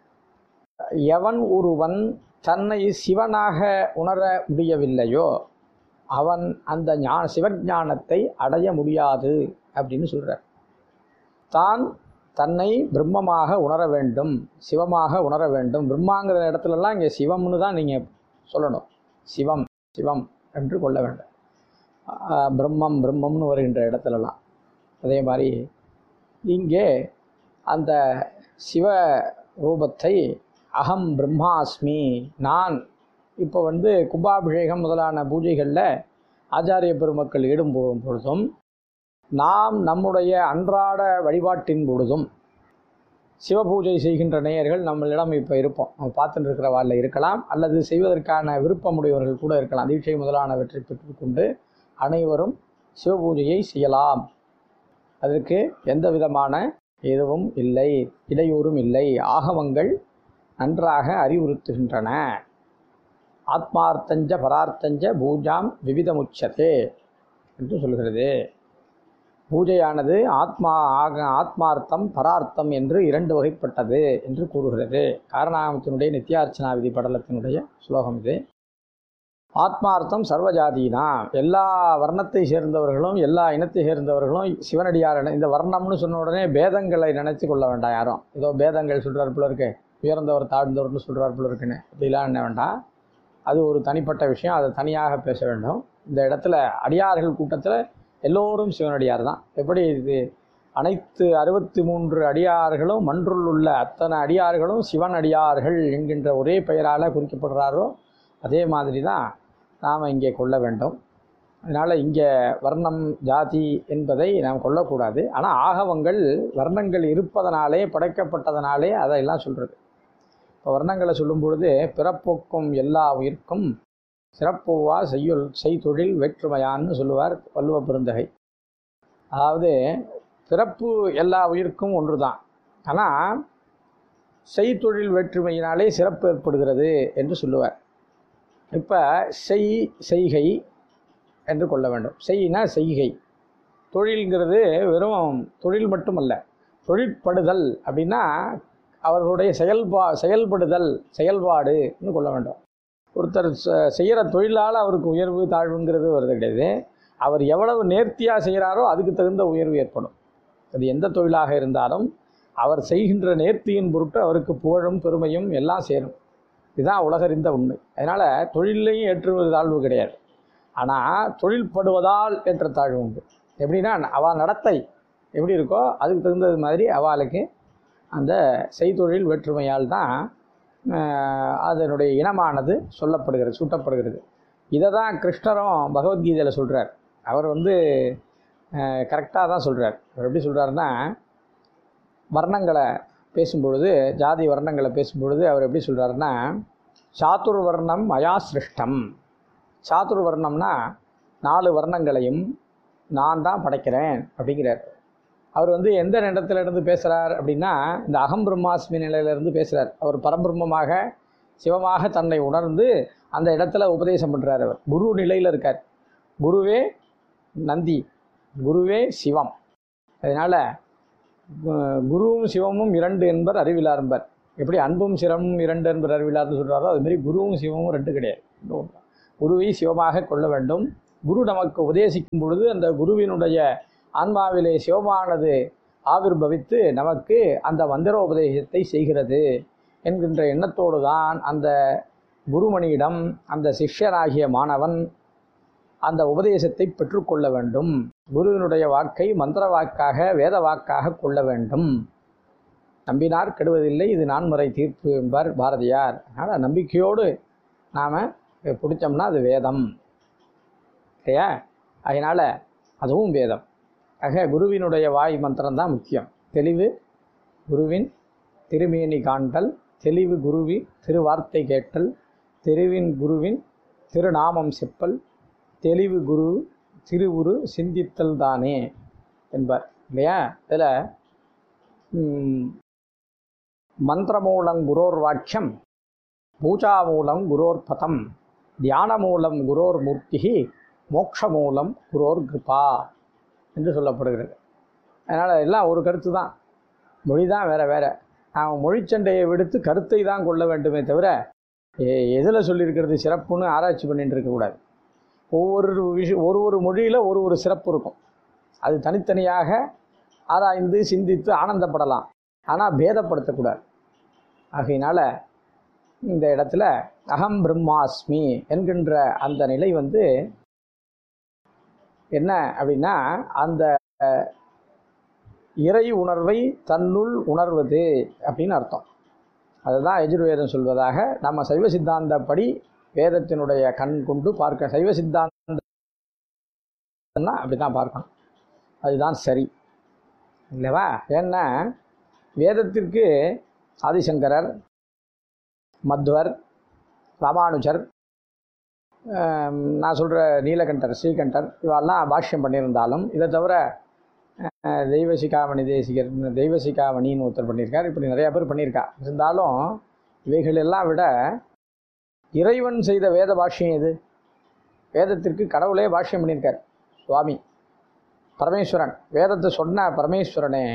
எவன் ஒருவன் தன்னை சிவனாக உணர முடியவில்லையோ அவன் அந்த ஞான சிவஞானத்தை அடைய முடியாது அப்படின்னு சொல்கிறார் தான் தன்னை பிரம்மமாக உணர வேண்டும் சிவமாக உணர வேண்டும் பிரம்மாங்கிற இடத்துலலாம் இங்கே சிவம்னு தான் நீங்கள் சொல்லணும் சிவம் சிவம் என்று கொள்ள வேண்டும் ஆஹ் பிரம்மம் பிரம்மம்னு வருகின்ற இடத்துலலாம் அதே மாதிரி இங்கே அந்த சிவ ரூபத்தை அகம் பிரம்மாஸ்மி நான் இப்போ வந்து கும்பாபிஷேகம் முதலான பூஜைகளில் ஆச்சாரிய பெருமக்கள் ஈடுபடும் பொழுதும் நாம் நம்முடைய அன்றாட வழிபாட்டின் பொழுதும் சிவபூஜை செய்கின்ற நேயர்கள் நம்மளிடம் இப்போ இருப்போம் நம்ம பார்த்துட்டு இருக்கிற வாழ்ல இருக்கலாம் அல்லது செய்வதற்கான விருப்பமுடையவர்கள் கூட இருக்கலாம் தீட்சை முதலானவற்றை பெற்றுக்கொண்டு அனைவரும் சிவபூஜையை செய்யலாம் அதற்கு எந்த விதமான எதுவும் இல்லை இடையூறும் இல்லை ஆகமங்கள் நன்றாக அறிவுறுத்துகின்றன ஆத்மார்த்தஞ்ச பரார்த்தஞ்ச பூஜாம் விவிதமுச்சதே என்று சொல்கிறது பூஜையானது ஆத்மா ஆக ஆத்மார்த்தம் பரார்த்தம் என்று இரண்டு வகைப்பட்டது என்று கூறுகிறது காரணாமத்தினுடைய நித்தியார்ச்சனா விதி படலத்தினுடைய ஸ்லோகம் இது ஆத்மார்த்தம் சர்வஜாதினா எல்லா வர்ணத்தை சேர்ந்தவர்களும் எல்லா இனத்தை சேர்ந்தவர்களும் சிவனடியார் என- இந்த வர்ணம்னு சொன்ன உடனே பேதங்களை நினைத்து கொள்ள வேண்டாம் யாரும் ஏதோ பேதங்கள் சொல்கிறார் போல இருக்கு உயர்ந்தவர் தாழ்ந்தவர்னு சொல்கிறார் போல இருக்குன்னு அப்படிலாம் என்ன வேண்டாம் அது ஒரு தனிப்பட்ட விஷயம் அதை தனியாக பேச வேண்டும் இந்த இடத்துல அடியார்கள் கூட்டத்தில் எல்லோரும் சிவனடியார் தான் எப்படி இது அனைத்து அறுபத்தி மூன்று அடியார்களும் மன்றுள் உள்ள அத்தனை அடியார்களும் சிவன் அடியார்கள் என்கின்ற ஒரே பெயரால் குறிக்கப்படுறாரோ அதே மாதிரி தான் நாம் இங்கே கொள்ள வேண்டும் அதனால் இங்கே வர்ணம் ஜாதி என்பதை நாம் கொள்ளக்கூடாது ஆனால் ஆகவங்கள் வர்ணங்கள் இருப்பதனாலே படைக்கப்பட்டதனாலே அதையெல்லாம் சொல்கிறது இப்போ வர்ணங்களை சொல்லும் பொழுது பிறப்போக்கும் எல்லா உயிர்க்கும் சிறப்புவா செய்யுள் செய்தொழில் வேற்றுமையான்னு சொல்லுவார் வள்ளுவ பெருந்தகை அதாவது பிறப்பு எல்லா உயிர்க்கும் ஒன்று தான் ஆனால் செய்தொழில் வேற்றுமையினாலே சிறப்பு ஏற்படுகிறது என்று சொல்லுவார் இப்போ செய் செய்கை என்று கொள்ள வேண்டும் செய்னா செய்கை தொழில்ங்கிறது வெறும் தொழில் மட்டுமல்ல தொழிற்படுதல் அப்படின்னா அவர்களுடைய செயல்பா செயல்படுதல் செயல்பாடுன்னு கொள்ள வேண்டும் ஒருத்தர் ச- செய்கிற தொழிலால் அவருக்கு உயர்வு தாழ்வுங்கிறது வருது கிடையாது அவர் எவ்வளவு நேர்த்தியாக செய்கிறாரோ அதுக்கு தகுந்த உயர்வு ஏற்படும் அது எந்த தொழிலாக இருந்தாலும் அவர் செய்கின்ற நேர்த்தியின் பொருட்டு அவருக்கு புகழும் பெருமையும் எல்லாம் சேரும் இதுதான் உலகறிந்த உண்மை அதனால் தொழிலையும் ஏற்றுவது தாழ்வு கிடையாது ஆனால் தொழில்படுவதால் ஏற்ற தாழ்வு உண்டு எப்படின்னா அவள் நடத்தை எப்படி இருக்கோ அதுக்கு தகுந்தது மாதிரி அவளுக்கு அந்த செய்தொழில் வேற்றுமையால் தான் ஆஹ், அதனுடைய இனமானது சொல்லப்படுகிறது சூட்டப்படுகிறது இதை தான் கிருஷ்ணரும் பகவத்கீதையில் சொல்கிறார் அவர் வந்து கரெக்டாக தான் சொல்கிறார் அவர் எப்படி சொல்கிறாருன்னா வர்ணங்களை பேசும்பொழுது ஜாதி வர்ணங்களை பேசும்பொழுது அவர் எப்படி சொல்கிறாருன்னா சாத்துர் வர்ணம் மயா சிருஷ்டம் சாத்துர் வர்ணம்னா நாலு வர்ணங்களையும் நான் தான் படைக்கிறேன் அப்படிங்கிறார் அவர் வந்து எந்த இடத்துல இருந்து பேசுகிறார் அப்படின்னா இந்த அகம் பிரம்மாஸ்மி நிலையிலிருந்து பேசுகிறார் அவர் பரபிரம்மமாக சிவமாக தன்னை உணர்ந்து அந்த இடத்துல உபதேசம் பண்ணுறார் அவர் குரு நிலையில் இருக்கார் குருவே நந்தி குருவே சிவம் அதனால் குருவும் சிவமும் இரண்டு என்பர் அறிவிலார் என்பர் எப்படி அன்பும் சிரமும் இரண்டு என்பர் அறிவிலார்னு சொல்கிறாரோ அதுமாரி குருவும் சிவமும் ரெண்டு கிடையாது ரெண்டும் ஒன்று தான். குருவை சிவமாக கொள்ள வேண்டும் குரு நமக்கு உபதேசிக்கும் பொழுது அந்த குருவினுடைய ஆன்மாவிலே சிவமானது ஆவிர்பவித்து நமக்கு அந்த மந்திரோபதேசத்தை செய்கிறது என்கின்ற எண்ணத்தோடு தான் அந்த குருமணியிடம் அந்த சிஷ்யனாகிய மாணவன் அந்த உபதேசத்தை பெற்றுக்கொள்ள வேண்டும் குருவினுடைய வாக்கை மந்திர வாக்காக வேத வாக்காக கொள்ள வேண்டும் நம்பினார் கெடுவதில்லை இது நான்முறை தீர்ப்பு என்பார் பாரதியார் அதனால் நம்பிக்கையோடு நாம் பிடிச்சோம்னா அது வேதம் இல்லையா அதனால் அதுவும் வேதம் ஆக குருவினுடைய வாய் மந்திரம் தான் முக்கியம் தெளிவு குருவின் திருமேனி காண்டல் தெளிவு குருவி திருவார்த்தை கேட்டல் தெருவின் குருவின் திருநாமம் செப்பல் தெளிவு குரு திருவுரு சிந்தித்தல் தானே என்பார் இல்லையா இதில் மந்திரமூலம் குரோர் வாக்கியம் பூஜாமூலம் குரோர் பதம் தியானமூலம் குரோர் மூர்த்திகி மோக்ஷமூலம் குரோர் கிருபா என்று சொல்லப்படுகிறது அதனால் எல்லாம் ஒரு கருத்து தான் மொழி தான் வேறு வேறு நாம் மொழிச்சண்டையை விடுத்து கருத்தை தான் கொள்ள வேண்டுமே தவிர எதில் சொல்லியிருக்கிறது சிறப்புன்னு ஆராய்ச்சி பண்ணிட்டு இருக்கக்கூடாது ஒவ்வொரு விஷயம் ஒரு ஒரு மொழியில் ஒரு ஒரு சிறப்பு இருக்கும் அது தனித்தனியாக ஆராய்ந்து சிந்தித்து ஆனந்தப்படலாம் ஆனால் பேதப்படுத்தக்கூடாது ஆகையினால இந்த இடத்துல அகம் பிரம்மாஸ்மி என்கின்ற அந்த நிலை வந்து என்ன அப்படின்னா அந்த அஹ், இறை உணர்வை தன்னுள் உணர்வது அப்படின்னு அர்த்தம் அதுதான் எஜுர்வேதம் சொல்வதாக நம்ம சைவ சித்தாந்தப்படி வேதத்தினுடைய கண் கொண்டு பார்க்க சைவ சித்தாந்தம்னா அப்படி தான் பார்க்கணும் அதுதான் சரி இல்லைவா ஏன்னா வேதத்திற்கு ஆதிசங்கரர் மத்வர் ராமானுஜர் ஆம், நான் சொல்கிற நீலகண்டர் ஸ்ரீகண்டர் இவெல்லாம் பாஷ்யம் பண்ணியிருந்தாலும் இதை தவிர அஹ், தெய்வசிகாமணி தேசிகர் தெய்வசிகாமணின்னு ஒருத்தர் பண்ணியிருக்கார் இப்படி நிறையா பேர் பண்ணியிருக்கா இருந்தாலும் இவைகள் எல்லாம் விட இறைவன் செய்த வேத பாஷ்யம் எது வேதத்திற்கு கடவுளே பாஷ்யம் பண்ணியிருக்கார் சுவாமி பரமேஸ்வரன் வேதத்தை சொன்ன பரமேஸ்வரனே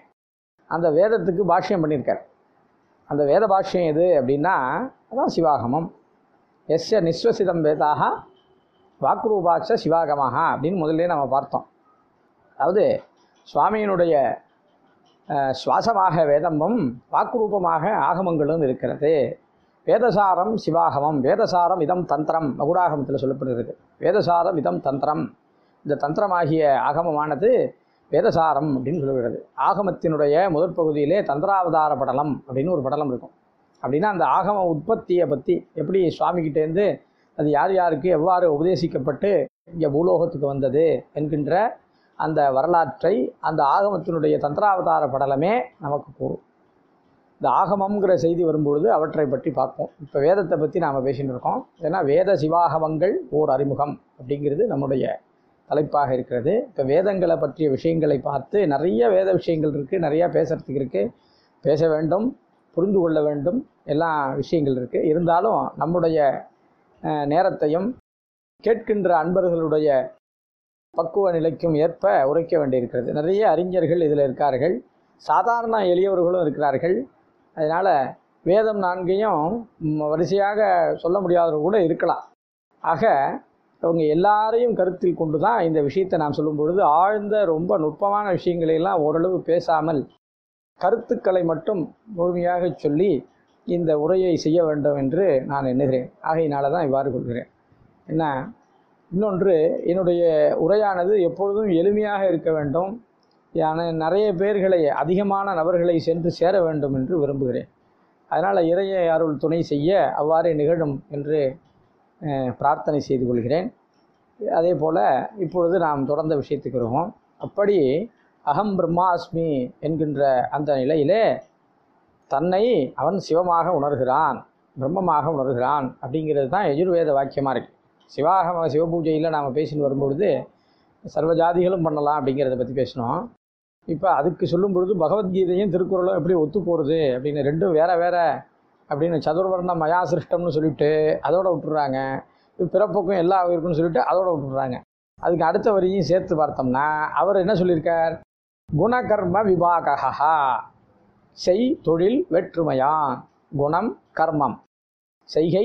அந்த வேதத்துக்கு பாஷ்யம் பண்ணியிருக்கார் அந்த வேத பாஷ்யம் எது அப்படின்னா அதான் சிவாகமம் எஸ்ய நிஸ்வசிதம் வேதாக வாக்குரூபாச்ச சிவாகமாக அப்படின்னு முதல்ல நம்ம பார்த்தோம் அதாவது சுவாமியினுடைய அஹ், சுவாசமாக வேதமும் வாக்குரூபமாக ஆகமங்களும் இருக்கிறது வேதசாரம் சிவாகமம் வேதசாரம் இதம் தந்திரம் மகுடாகமத்தில் சொல்லப்படுகிறது வேதசாரம் இதம் தந்திரம் இந்த தந்திரமாகிய ஆகமமானது வேதசாரம் அப்படின்னு சொல்லுகிறது ஆகமத்தினுடைய முதற் பகுதியிலே தந்திராவதார படலம் அப்படின்னு ஒரு படலம் இருக்கும் அப்படின்னா அந்த ஆகம உற்பத்தியை பற்றி எப்படி சுவாமிகிட்டேருந்து அது யார் யாருக்கு எவ்வாறு உபதேசிக்கப்பட்டு இங்கே பூலோகத்துக்கு வந்தது என்கின்ற அந்த வரலாற்றை அந்த ஆகமத்தினுடைய தந்திராவதார படலமே நமக்கு கூறும் இந்த ஆகமம்ங்கிற செய்தி வரும்பொழுது அவற்றை பற்றி பார்ப்போம் இப்போ வேதத்தை பற்றி நாம் பேசிட்டு இருக்கோம் ஏன்னா வேத சிவாகமங்கள் ஓர் அறிமுகம் அப்படிங்கிறது நம்முடைய தலைப்பாக இருக்கிறது இப்போ வேதங்களை பற்றிய விஷயங்களை பார்த்து நிறைய வேத விஷயங்கள் இருக்குது நிறையா பேசுகிறதுக்கு இருக்குது பேச வேண்டும் புரிந்து கொள்ள வேண்டும் எல்லா விஷயங்கள் இருக்குது இருந்தாலும் நம்முடைய அஹ், நேரத்தையும் கேட்கின்ற அன்பர்களுடைய பக்குவ நிலைக்கும் ஏற்ப உரைக்க வேண்டியிருக்கிறது நிறைய அறிஞர்கள் இதில் இருக்கார்கள் சாதாரண எளியவர்களும் இருக்கிறார்கள் அதனால் வேதம் நான்கையும் ம், வரிசையாக சொல்ல முடியாதவர்கள் கூட இருக்கலாம் ஆக அவங்க எல்லாரையும் கருத்தில் கொண்டு தான் இந்த விஷயத்தை நான் சொல்லும் பொழுது ஆழ்ந்த ரொம்ப நுட்பமான விஷயங்களை எல்லாம் ஓரளவு பேசாமல் கருத்துக்களை மட்டும் முழுமையாக சொல்லி இந்த உரையை செய்ய வேண்டும் என்று நான் எண்ணுகிறேன் ஆகையினால தான் இவ்வாறு கொள்கிறேன் என்ன இன்னொன்று என்னுடைய உரையானது எப்பொழுதும் எளிமையாக இருக்க வேண்டும் யானை நிறைய பேர்களை அதிகமான நபர்களை சென்று சேர வேண்டும் என்று விரும்புகிறேன் அதனால் இறைய அருள் துணை செய்ய அவ்வாறே நிகழும் என்று அஹ், பிரார்த்தனை செய்து கொள்கிறேன் அதே போல் இப்பொழுது நாம் தொடர்ந்த விஷயத்துக்கு வருவோம் அப்படி அகம் பிரம்மாஸ்மி என்கின்ற அந்த நிலையிலே தன்னை அவன் சிவமாக உணர்கிறான் பிரம்மமாக உணர்கிறான் அப்படிங்கிறது தான் எஜுர்வேத வாக்கியமாக இருக்குது சிவாகம சிவபூஜையில் நாம் பேசின்னு வரும்பொழுது சர்வ ஜாதிகளும் பண்ணலாம் அப்படிங்கிறத பற்றி பேசினோம் இப்போ அதுக்கு சொல்லும் பொழுது பகவத்கீதையும் திருக்குறளும் எப்படி ஒத்து போகிறது அப்படின்னு ரெண்டும் வேற வேற அப்படின்னு சதுர்வர்ண மயா சிருஷ்டம்னு சொல்லிட்டு அதோட விட்டுறாங்க இப்போ பிறப்புக்கும் எல்லா இருக்குன்னு சொல்லிட்டு அதோட விட்டுறாங்க அதுக்கு அடுத்த வரியும் சேர்த்து பார்த்தோம்னா அவர் என்ன சொல்லியிருக்கார் குணகர்ம விபாகா செய் தொழில் வெற்றுமையான் குணம் கர்மம் செய்கை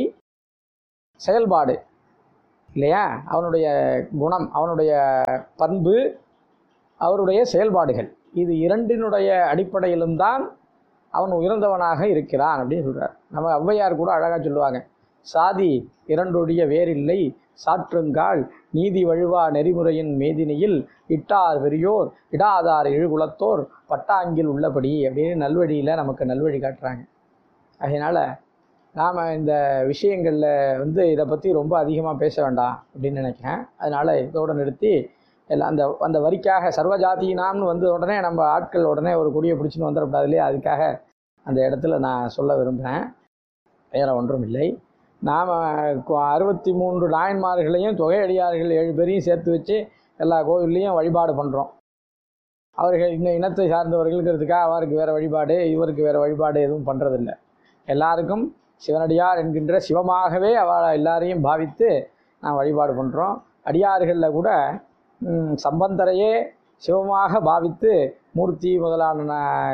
செயல்பாடு இல்லையா அவனுடைய குணம் அவனுடைய பண்பு அவருடைய செயல்பாடுகள் இது இரண்டினுடைய அடிப்படையிலும் தான் அவன் உயர்ந்தவனாக இருக்கிறான் அப்படின்னு சொல்கிறார் நம்ம ஔவையார் கூட அழகாக சொல்லுவாங்க சாதி இரண்டொழிய வேறில்லை சாற்றுங்கால் நீதி வழுவா நெறிமுறையின் மேதினியில் இட்டார் வெறியோர் இடாதார் இழுகுலத்தோர் பட்டாங்கில் உள்ளபடி அப்படின்னு நல்வழியில் நமக்கு நல்வழி காட்டுறாங்க அதனால் நாம் இந்த விஷயங்களில் வந்து இதை பற்றி ரொம்ப அதிகமாக பேச வேண்டாம் அப்படின்னு நினைக்கிறேன் அதனால் இதோடு நிறுத்தி எல்லாம் அந்த அந்த வரிக்காக சர்வஜாதியினாம்னு வந்த உடனே நம்ம ஆட்கள் உடனே ஒரு கொடியை பிடிச்சின்னு வந்துடக்கூடாது இல்லையா அதுக்காக அந்த இடத்துல நான் சொல்ல விரும்புகிறேன் வேறு ஒன்றும் இல்லை நாம் அறுபத்தி மூன்று நாயன்மார்களையும் தொகையடியார்கள் ஏழு பேரையும் சேர்த்து வச்சு எல்லா கோவில்லையும் வழிபாடு பண்ணுறோம் அவர்கள் இந்த இனத்தை சார்ந்தவர்களுங்கிறதுக்காக அவருக்கு வேறு வழிபாடு இவருக்கு வேறு வழிபாடு எதுவும் பண்ணுறதில்ல எல்லாருக்கும் சிவனடியார் என்கின்ற சிவமாகவே அவ எல்லாரையும் பாவித்து நான் வழிபாடு பண்ணுறோம் அடியார்களில் கூட ம், சம்பந்தரையே சிவமாக பாவித்து மூர்த்தி முதலான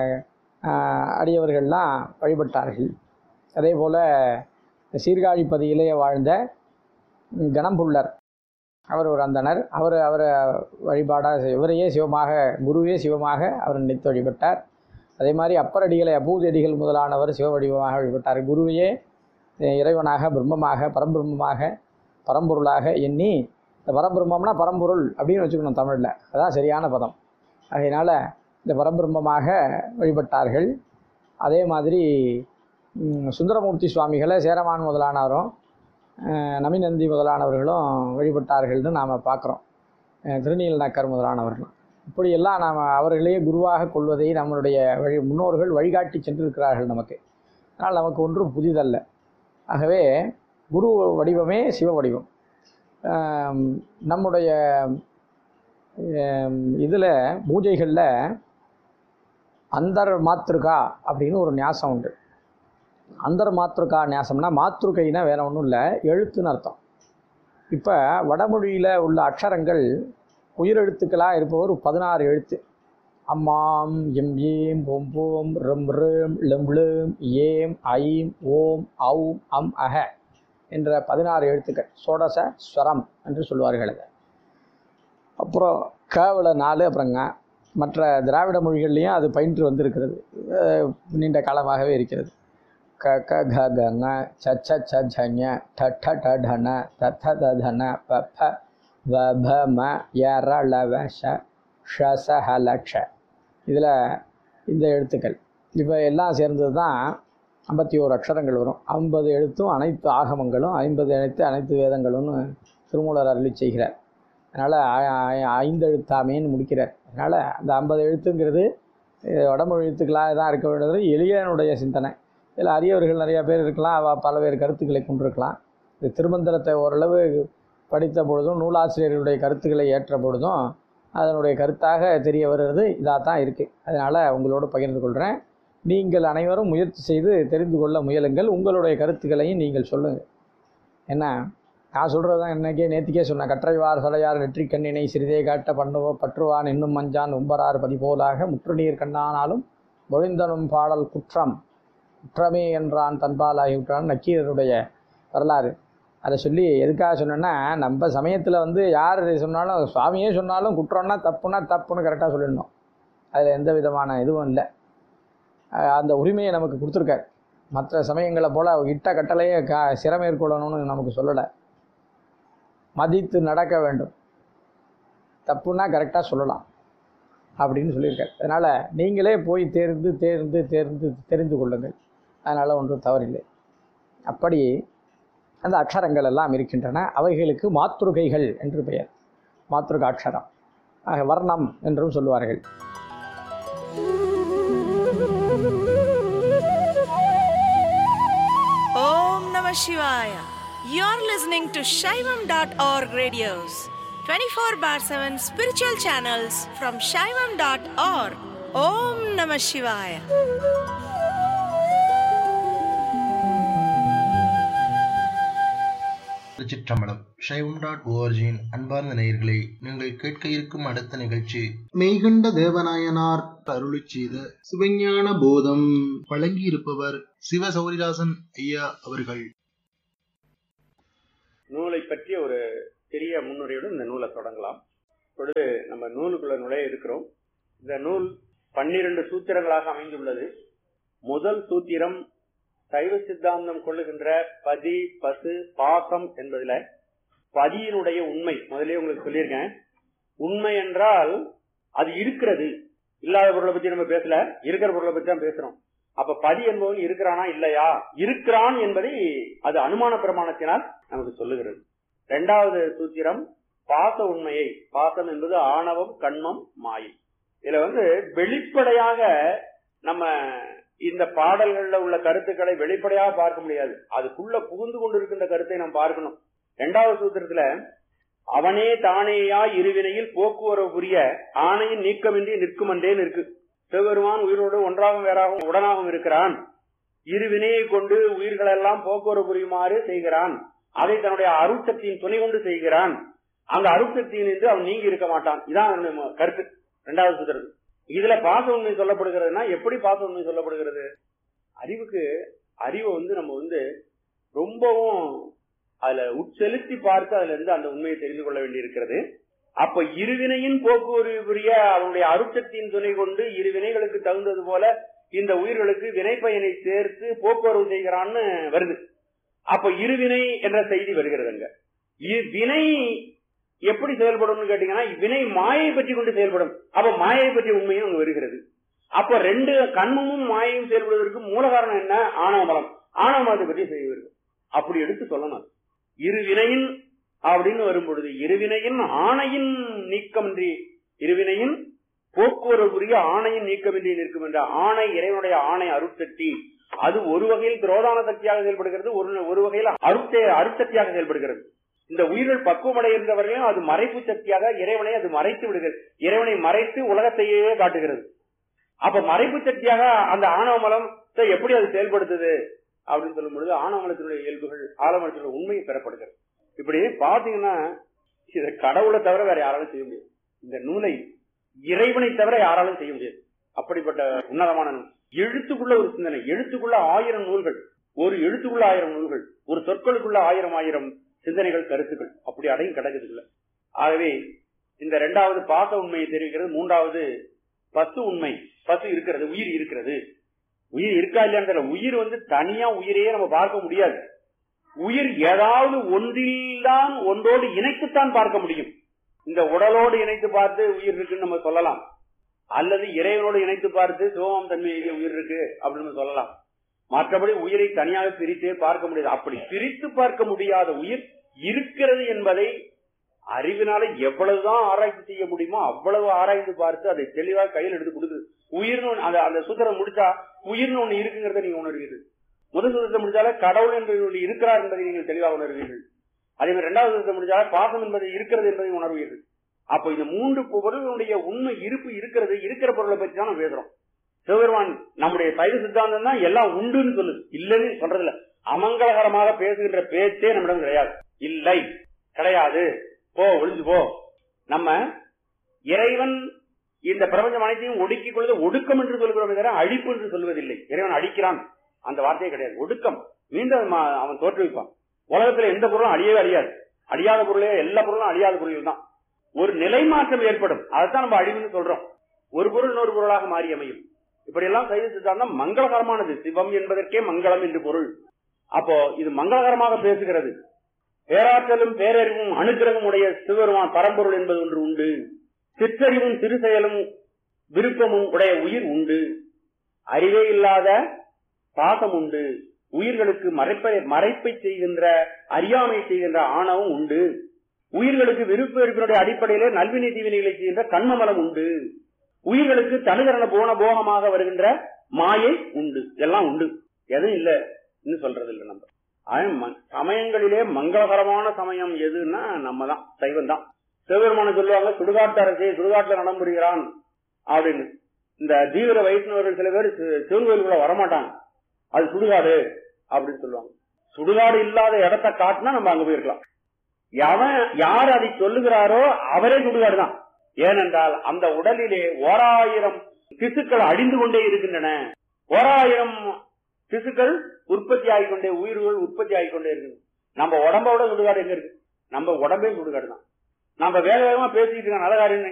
ஆஹ், அடியவர்கள்லாம் வழிபட்டார்கள் அதே போல் சீர்காழிப்பதியிலே வாழ்ந்த ம், கணம்புள்ளர் அவர் ஒரு அந்தனர் அவர் அவரை வழிபாடாக இவரையே சிவமாக குருவே சிவமாக அவர் நினைத்து வழிபட்டார் அதே மாதிரி அப்பரடிகளை அபூதடிகள் முதலானவர் சிவ வடிவமாக வழிபட்டார் குருவையே அஹ், இறைவனாக பிரம்மமாக பரம்பிரம்மமாக பரம்பொருளாக எண்ணி இந்த பரபிரம்மம்னா பரம்பொருள் அப்படின்னு வச்சுக்கணும் தமிழில் அதான் சரியான பதம் அதனால் இந்த பரபிரம்மமாக வழிபட்டார்கள் அதே மாதிரி ம், சுந்தரமூர்த்தி சுவாமிகளை சேரமான் முதலானவரும் அஹ், நமிநந்தி முதலானவர்களும் வழிபட்டார்கள்னு நாம் பார்க்குறோம் திருநீலநக்கர் முதலானவர்களும் இப்படியெல்லாம் நாம் அவர்களையே குருவாக கொள்வதை நம்மளுடைய வழி முன்னோர்கள் வழிகாட்டி சென்றிருக்கிறார்கள் நமக்கு அதனால் நமக்கு ஒன்றும் புதிதல்ல ஆகவே குரு வடிவமே சிவ வடிவம் ஆம், நம்முடைய இதில் பூஜைகளில் அந்தர் மாத்ருகா அப்படின்னு ஒரு ஞாசம் உண்டு அந்தர் மாத்ருகா ஞாசம்னா மாத்ருகைனா வேற ஒன்றும் இல்லை எழுத்துன்னு அர்த்தம் இப்போ வடமொழியில் உள்ள அக்ஷரங்கள் உயிரெழுத்துக்களாக இருப்பவர் பதினாறு எழுத்து அம்மாம் எம் ஏம் ஓம் போம் ரம் ரம் லம் லும் ஏம் ஐம் ஓம் ஔம் அம் அஹ என்ற பதினாறு எழுத்துக்கள் சோடச ஸ்வரம் என்று சொல்வார்கள் அதை அப்புறம் கவில் நாலு அப்புறங்க மற்ற திராவிட மொழிகள்லையும் அது பயின்று வந்திருக்கிறது அஹ் நீண்ட காலமாகவே இருக்கிறது க க க க ங ச ச ச ஜ ஞ ட ட ட ட ந த த த த ந ப ப வ ப ம ய ர ல வ ஷ ஷ ச ஹ ல க்ஷ இதில் இந்த எழுத்துக்கள் இப்போ எல்லாம் சேர்ந்தது தான் ஐம்பத்தி ஓரு அக்ஷரங்கள் வரும் ஐம்பது எழுத்தும் அனைத்து ஆகமங்களும் ஐம்பது எழுத்து அனைத்து வேதங்களும்னு திருமூலர் அருளி செய்கிறார் அதனால் ஐந்து எழுத்தாமேன்னு முடிக்கிறார் அதனால் அந்த ஐம்பது எழுத்துங்கிறது அஹ், வடமொழி எழுத்துக்களாக தான் இருக்க வேண்டியது எளியனுடைய சிந்தனை இதில் அரியவர்கள் நிறையா பேர் இருக்கலாம் அவ பல்வேறு கருத்துக்களை கொண்டிருக்கலாம் இந்த திருமந்திரத்தை ஓரளவு படித்த பொழுதும் நூலாசிரியர்களுடைய கருத்துக்களை ஏற்ற பொழுதும் அதனுடைய கருத்தாக தெரிய வருகிறது இதாக தான் இருக்குது அதனால் உங்களோடு பகிர்ந்து கொள்கிறேன் நீங்கள் அனைவரும் முயற்சி செய்து தெரிந்து கொள்ள முயலுங்கள் உங்களுடைய கருத்துக்களையும் நீங்கள் சொல்லுங்கள் என்ன நான் சொல்கிறது தான் என்னைக்கே நேற்றுக்கே சொன்னேன் கற்றைவார் சடையார் நெற்றிக் கண்ணினை சிறிதே காட்ட பண்ணுவோ பற்றுவான் இன்னும் மஞ்சான் உம்பரார் பதிபோலாக முற்றுநீர் கண்ணானாலும் மொழிந்தனும் பாடல் குற்றம் குற்றமே என்றான் தன்பாலாகிவிட்டான் நக்கீரருடைய வரலாறு அதை சொல்லி எதுக்காக சொன்னேன்னா நம்ம சமயத்தில் வந்து யார் சொன்னாலும் சுவாமியே சொன்னாலும் குற்றம்னா தப்புனா தப்புன்னு கரெக்டாக சொல்லிடணும் அதில் எந்த விதமான இதுவும் இல்லை அஹ் அந்த உரிமையை நமக்கு கொடுத்துருக்காரு மற்ற சமயங்களை போல் இட்ட கட்டளையே க சிரமேற்கொள்ளணும்னு நமக்கு சொல்லலை மதித்து நடக்க வேண்டும் தப்புன்னா கரெக்டாக சொல்லலாம் அப்படின்னு சொல்லியிருக்காரு அதனால் நீங்களே போய் தேர்ந்து தேர்ந்து தேர்ந்து தெரிந்து கொள்ளுங்கள் அதனால் ஒன்றும் தவறில்லை அப்படி அந்த அக்ஷரங்கள் எல்லாம் இருக்கின்றன அவைகளுக்கு மாத்ருகைகள் என்று பெயர் மாத்ருக அக்ஷரம் ஆக வர்ணம் என்றும் சொல்லுவார்கள் Om Namah Shivaya. You're listening to Shaivam.org radios, 24 bar 7 spiritual channels from Shaivam.org. Om Namah Shivaya. திருச்சிற்றம்பலம் சைவம் டாட் ஓஆர்ஜியின் அன்பார்ந்த நேயர்களே நீங்கள் கேட்க இருக்கும் அடுத்த நிகழ்ச்சி மெய்கண்ட தேவநாயனார் அருளிச் செய்த சிவஞான போதம் வழங்கியிருப்பவர் சிவ சௌரிதாசன் ஐயா அவர்கள் நூலை பற்றிய ஒரு சிறிய முன்னுரையுடன் இந்த நூலை தொடங்கலாம் இப்பொழுது நம்ம நூலுக்குள்ள நுழைய இருக்கிறோம் இந்த நூல் பன்னிரண்டு சூத்திரங்களாக அமைந்துள்ளது முதல் சூத்திரம் சைவ சித்தாந்தம் கொள்ளுகின்ற பதி பசு பாசம் என்பதுல பதியினுடைய உண்மை முதலே உங்களுக்கு சொல்லியிருக்கேன் உண்மை என்றால் அது இருக்கிறது இல்லாத பொருளை பத்தி நம்ம பேசல இருக்கிற பொருளை பத்தி தான் பேசுறோம் அப்ப பதி என்பவன் இருக்கிறானா இல்லையா இருக்கிறான் என்பதை அது அனுமான பிரமாணத்தினால் நமக்கு சொல்லுகிறது இரண்டாவது சூத்திரம் பாச உண்மையை பாசம் என்பது ஆணவம் கண்மம் மாயை இதுல வந்து வெளிப்படையாக நம்ம இந்த பாடல்கள்ல உள்ள கருத்துக்களை வெளிப்படையாக பார்க்க முடியாது அதுக்குள்ள புகுந்து கொண்டிருக்கின்ற கருத்தை நாம் பார்க்கணும் இரண்டாவது சூத்திரத்துல அவனே தானேயா இருவினையில் போக்குவரவு புரிய ஆணையின் நீக்கமின்றி நிற்கும் என்றேன்னு இருக்கு சிவபெருமான் உயிரோடு ஒன்றாகவும் வேறாகவும் உடனாகவும் இருக்கிறான் இருவினையை கொண்டு உயிர்களெல்லாம் போக்குவரவு புரியுமாறு செய்கிறான் அதை தன்னுடைய அருட்சக்தியின் துணை கொண்டு செய்கிறான் அந்த அருட்சக்தியில் இருந்து அவன் நீங்கி இருக்க மாட்டான் இதான் அவனுடைய மு- கருத்து இரண்டாவது சுத்திரது இதுல பாச உண்மை சொல்லப்படுகிறதுனா எப்படி பாச உண்மை சொல்லப்படுகிறது அறிவுக்கு அறிவை வந்து நம்ம வந்து ரொம்பவும் அதுல உட்செலுத்தி பார்த்து அதுல இருந்து அந்த உண்மையை தெரிந்து கொள்ள வேண்டியிருக்கிறது அப்ப இருவினையின் போக்குவரவு புரிய அவனுடைய அருட்சக்தியின் துணை கொண்டு இருவினைகளுக்கு தகுந்தது போல இந்த உயிர்களுக்கு வினை பயனை சேர்த்து போக்குவரவு செய்கிறான்னு வருது அப்ப இருவினை என்ற செய்தி வருகிறது அங்க இ- வினை எப்படி செயல்படும்னு கேட்டீங்கன்னா வினை மாயை பற்றி கொண்டு செயல்படும் அப்ப மாயை பற்றிய உண்மையும் அங்க வருகிறது அப்ப ரெண்டு கண்மமும் மாயையும் செயல்படுவதற்கு மூல காரணம் என்ன ஆணவ மலம் ஆணவ மலத்தை பற்றி செய்வது அப்படி எடுத்து சொல்லணும் இரு வினையின் அப்படின்னு வரும் பொழுது இருவினையின் ஆணையின் நீக்கமின்றி இருவினையின் போக்குவரவுரிய ஆணையின் நீக்கமின்றி நிற்கும் என்ற ஆணை இறைவனுடைய ஆணை அருட்சக்தி அது ஒரு வகையில் திரோதான சக்தியாக செயல்படுகிறது ஒரு ஒரு வகையில் அருட்சே அருட்சக்தியாக செயல்படுகிறது இந்த உயிர்கள் பக்குவமடைகின்ற வரையிலும் அது மறைப்பு சக்தியாக இறைவனை அது மறைத்து விடுகிறது இறைவனை மறைத்து உலகத்தையே காட்டுகிறது அப்ப மறைப்பு சக்தியாக அந்த ஆணவ மலம் எப்படி அது செயல்படுத்துது அப்படின்னு சொல்லும் பொழுது ஆணவ மலத்தினுடைய இயல்புகள் ஆலமலத்தினுடைய உண்மை பெறப்படுகிறது இப்படி பாத்தீங்கன்னா இதை கடவுளை தவிர வேற யாராலும் செய்ய முடியாது இந்த நூலை இறைவனை தவிர யாராலும் செய்ய முடியாது அப்படிப்பட்ட உன்னதமான நூல் எழுத்துக்குள்ள ஒரு சிந்தனை எழுத்துக்குள்ள ஆயிரம் நூல்கள் ஒரு எழுத்துக்குள்ள ஆயிரம் நூல்கள் ஒரு சொற்களுக்குள்ள ஆயிரம் ஆயிரம் சிந்தனைகள் கருத்துக்கள் அப்படி அடையும் கிடக்குதுக்குள்ள ஆகவே இந்த இரண்டாவது பாச உண்மையை தெரிவிக்கிறது மூன்றாவது பசு உண்மை பசு இருக்கிறது உயிர் இருக்கிறது உயிர் இருக்கா இல்லையான்னு தெரியல உயிர் வந்து தனியா உயிரையே நம்ம பார்க்க முடியாது உயிர் ஏதாவது ஒன்றில்தான் ஒன்றோடு இணைத்துத்தான் பார்க்க முடியும் இந்த உடலோடு இணைத்து பார்த்து உயிர் இருக்குன்னு நம்ம சொல்லலாம் அல்லது இறைவனோடு இணைத்து பார்த்து சிவம் தன்மையிலே உயிர் இருக்கு அப்படின்னு சொல்லலாம் மற்றபடி உயிரை தனியாக பிரித்தே பார்க்க முடியாது அப்படி பிரித்து பார்க்க முடியாத உயிர் இருக்கிறது என்பதை அறிவினால எவ்வளவுதான் ஆராய்ச்சி செய்ய முடியுமோ அவ்வளவு ஆராய்ந்து பார்த்து அதை தெளிவாக கையில் எடுத்து கொடுக்குது உயிர்னு ஒண்ணு- அந்த அந்த சூத்திரம் முடிச்சா உயிர்னு ஒண்ணு இருக்குங்கிறத நீங்க உணர்வீர்கள் முதல் சூத்திரத்தை முடிச்சாலே கடவுள் என்பது ஒன்று இருக்கிறார் என்பதை நீங்கள் தெளிவாக உணர்வீர்கள் அதே மாதிரி இரண்டாவது சூத்திரத்தை முடிச்சாலே பாசம் என்பது இருக்கிறது என்பதை உணர்வீர்கள் அப்போ இந்த மூன்று பொருளுடைய உண்மை இருப்பு இருக்கிறது இருக்கிற பொருளை பற்றி தான் நம்ம பேசுறோம் சிவபெருமான் நம்முடைய சைவ சித்தாந்தம் தான் எல்லாம் உண்டுன்னு சொல்லுது இல்லைன்னு சொல்றதில்ல அமங்கலகரமாக பேசுகின்ற பேச்சே நம்மிடம் கிடையாது இல்லை கிடையாது போ ஒளிஞ்சு போ நம்ம இறைவன் இந்த பிரபஞ்சம் அனைத்தையும் ஒடுக்கிக் கொள்வது ஒடுக்கம் என்று சொல்கிறோம் தவிர அழிப்பு என்று சொல்வதில்லை இறைவன் அழிக்கிறான் அந்த வார்த்தையே கிடையாது ஒடுக்கம் மீண்டும் அவன் ம- அவன் தோற்றுவிப்பான் உலகத்துல எந்த பொருளும் அழியவே அழியாது அழியாத பொருளே எல்லா பொருளும் அழியாத பொருள் தான் ஒரு நிலை மாற்றம் ஏற்படும் அதைத்தான் நம்ம அழிவுன்னு சொல்றோம் ஒரு பொருள் இன்னொரு பொருளாக மாறி அமையும் இப்படி எல்லாம் சைவ சித்தாந்தம் மங்களகரமானது சிவம் என்பதற்கே மங்களம் என்று பொருள் அப்போ இது மங்களகரமாக பேசுகிறது பேராற்றலும் பேரறிவும் அனுக்கிரகம் உடைய சிவபெருமான் பரம்பொருள் என்பது ஒன்று உண்டு சிற்றறிவும் திருசெயலும் விருப்பமும் உடைய உயிர் உண்டு அறிவே இல்லாத பாசம் உண்டு உயிர்களுக்கு மறைப்பை மறைப்பை செய்கின்ற அறியாமை செய்கின்ற ஆணவம் உண்டு உயிர்களுக்கு விருப்ப வெறுப்பினுடைய அடிப்படையிலே நல்வினை தீவினைகளை செய்கின்ற கண்மமலம் உண்டு உயிர்களுக்கு தனுகரண போன போகமாக வருகின்ற மாயை உண்டு எல்லாம் உண்டு எதுவும் இல்ல இன்னும் சொல்றது இல்ல நம்ம ஆனா, ம- சமயங்களிலே மங்களகரமான சமயம் எதுன்னா நம்ம தான் சைவம் தான் சிவபெருமான சொல்லுவாங்க சுடுகாட்டு அரசே சுடுகாட்டுல நடம்புரிகிறான் அப்படின்னு இந்த தீவிர வைஷ்ணவர்கள் சில பேர் சி- சிவன் கோயிலுக்குள்ள வரமாட்டாங்க அது சுடுகாடு அப்படின்னு சொல்லுவாங்க சுடுகாடு இல்லாத இடத்த காட்டினா நம்ம அங்க போயிருக்கலாம் எவன் யார் அதை சொல்லுகிறாரோ அவரே சுடுகாடு தான் ஏனென்றால் அந்த உடலிலே ஓராயிரம் திசுக்கள் அழிந்து கொண்டே இருக்கின்றன ஓராயிரம் திசுக்கள் உற்பத்தி ஆகிக்கொண்டே உயிர்கள் உற்பத்தி ஆகிக்கொண்டே இருக்குது நம்ம உடம்போட சுடுகாடு எங்க இருக்கு நம்ம உடம்பே சுடுகாடு தான் நம்ம வேக வேகமா பேசிட்டு இருக்க நல்ல காரியம்